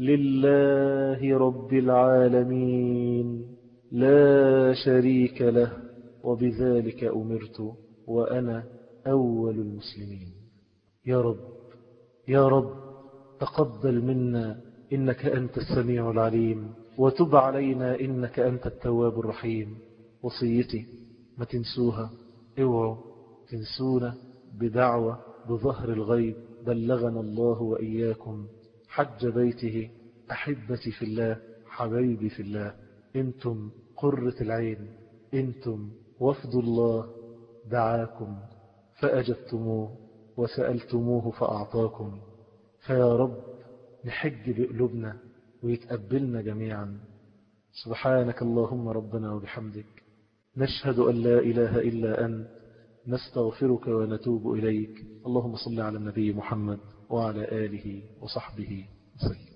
لله رب العالمين لا شريك له وبذلك أمرت وأنا أول المسلمين يا رب يا رب تقبل منا إنك أنت السميع العليم وتب علينا إنك أنت التواب الرحيم وصيتي ما تنسوها اوعوا تنسونا بدعوة بظهر الغيب بلغنا الله وإياكم حج بيته أحبتي في الله حبيبي في الله انتم قرة العين انتم وفد الله دعاكم فأجبتموه وسألتموه فأعطاكم فيا رب نحج بقلوبنا ويتقبلنا جميعا سبحانك اللهم ربنا وبحمدك نشهد أن لا إله إلا أنت نستغفرك ونتوب إليك اللهم صل على النبي محمد وعلى آله وصحبه وسلم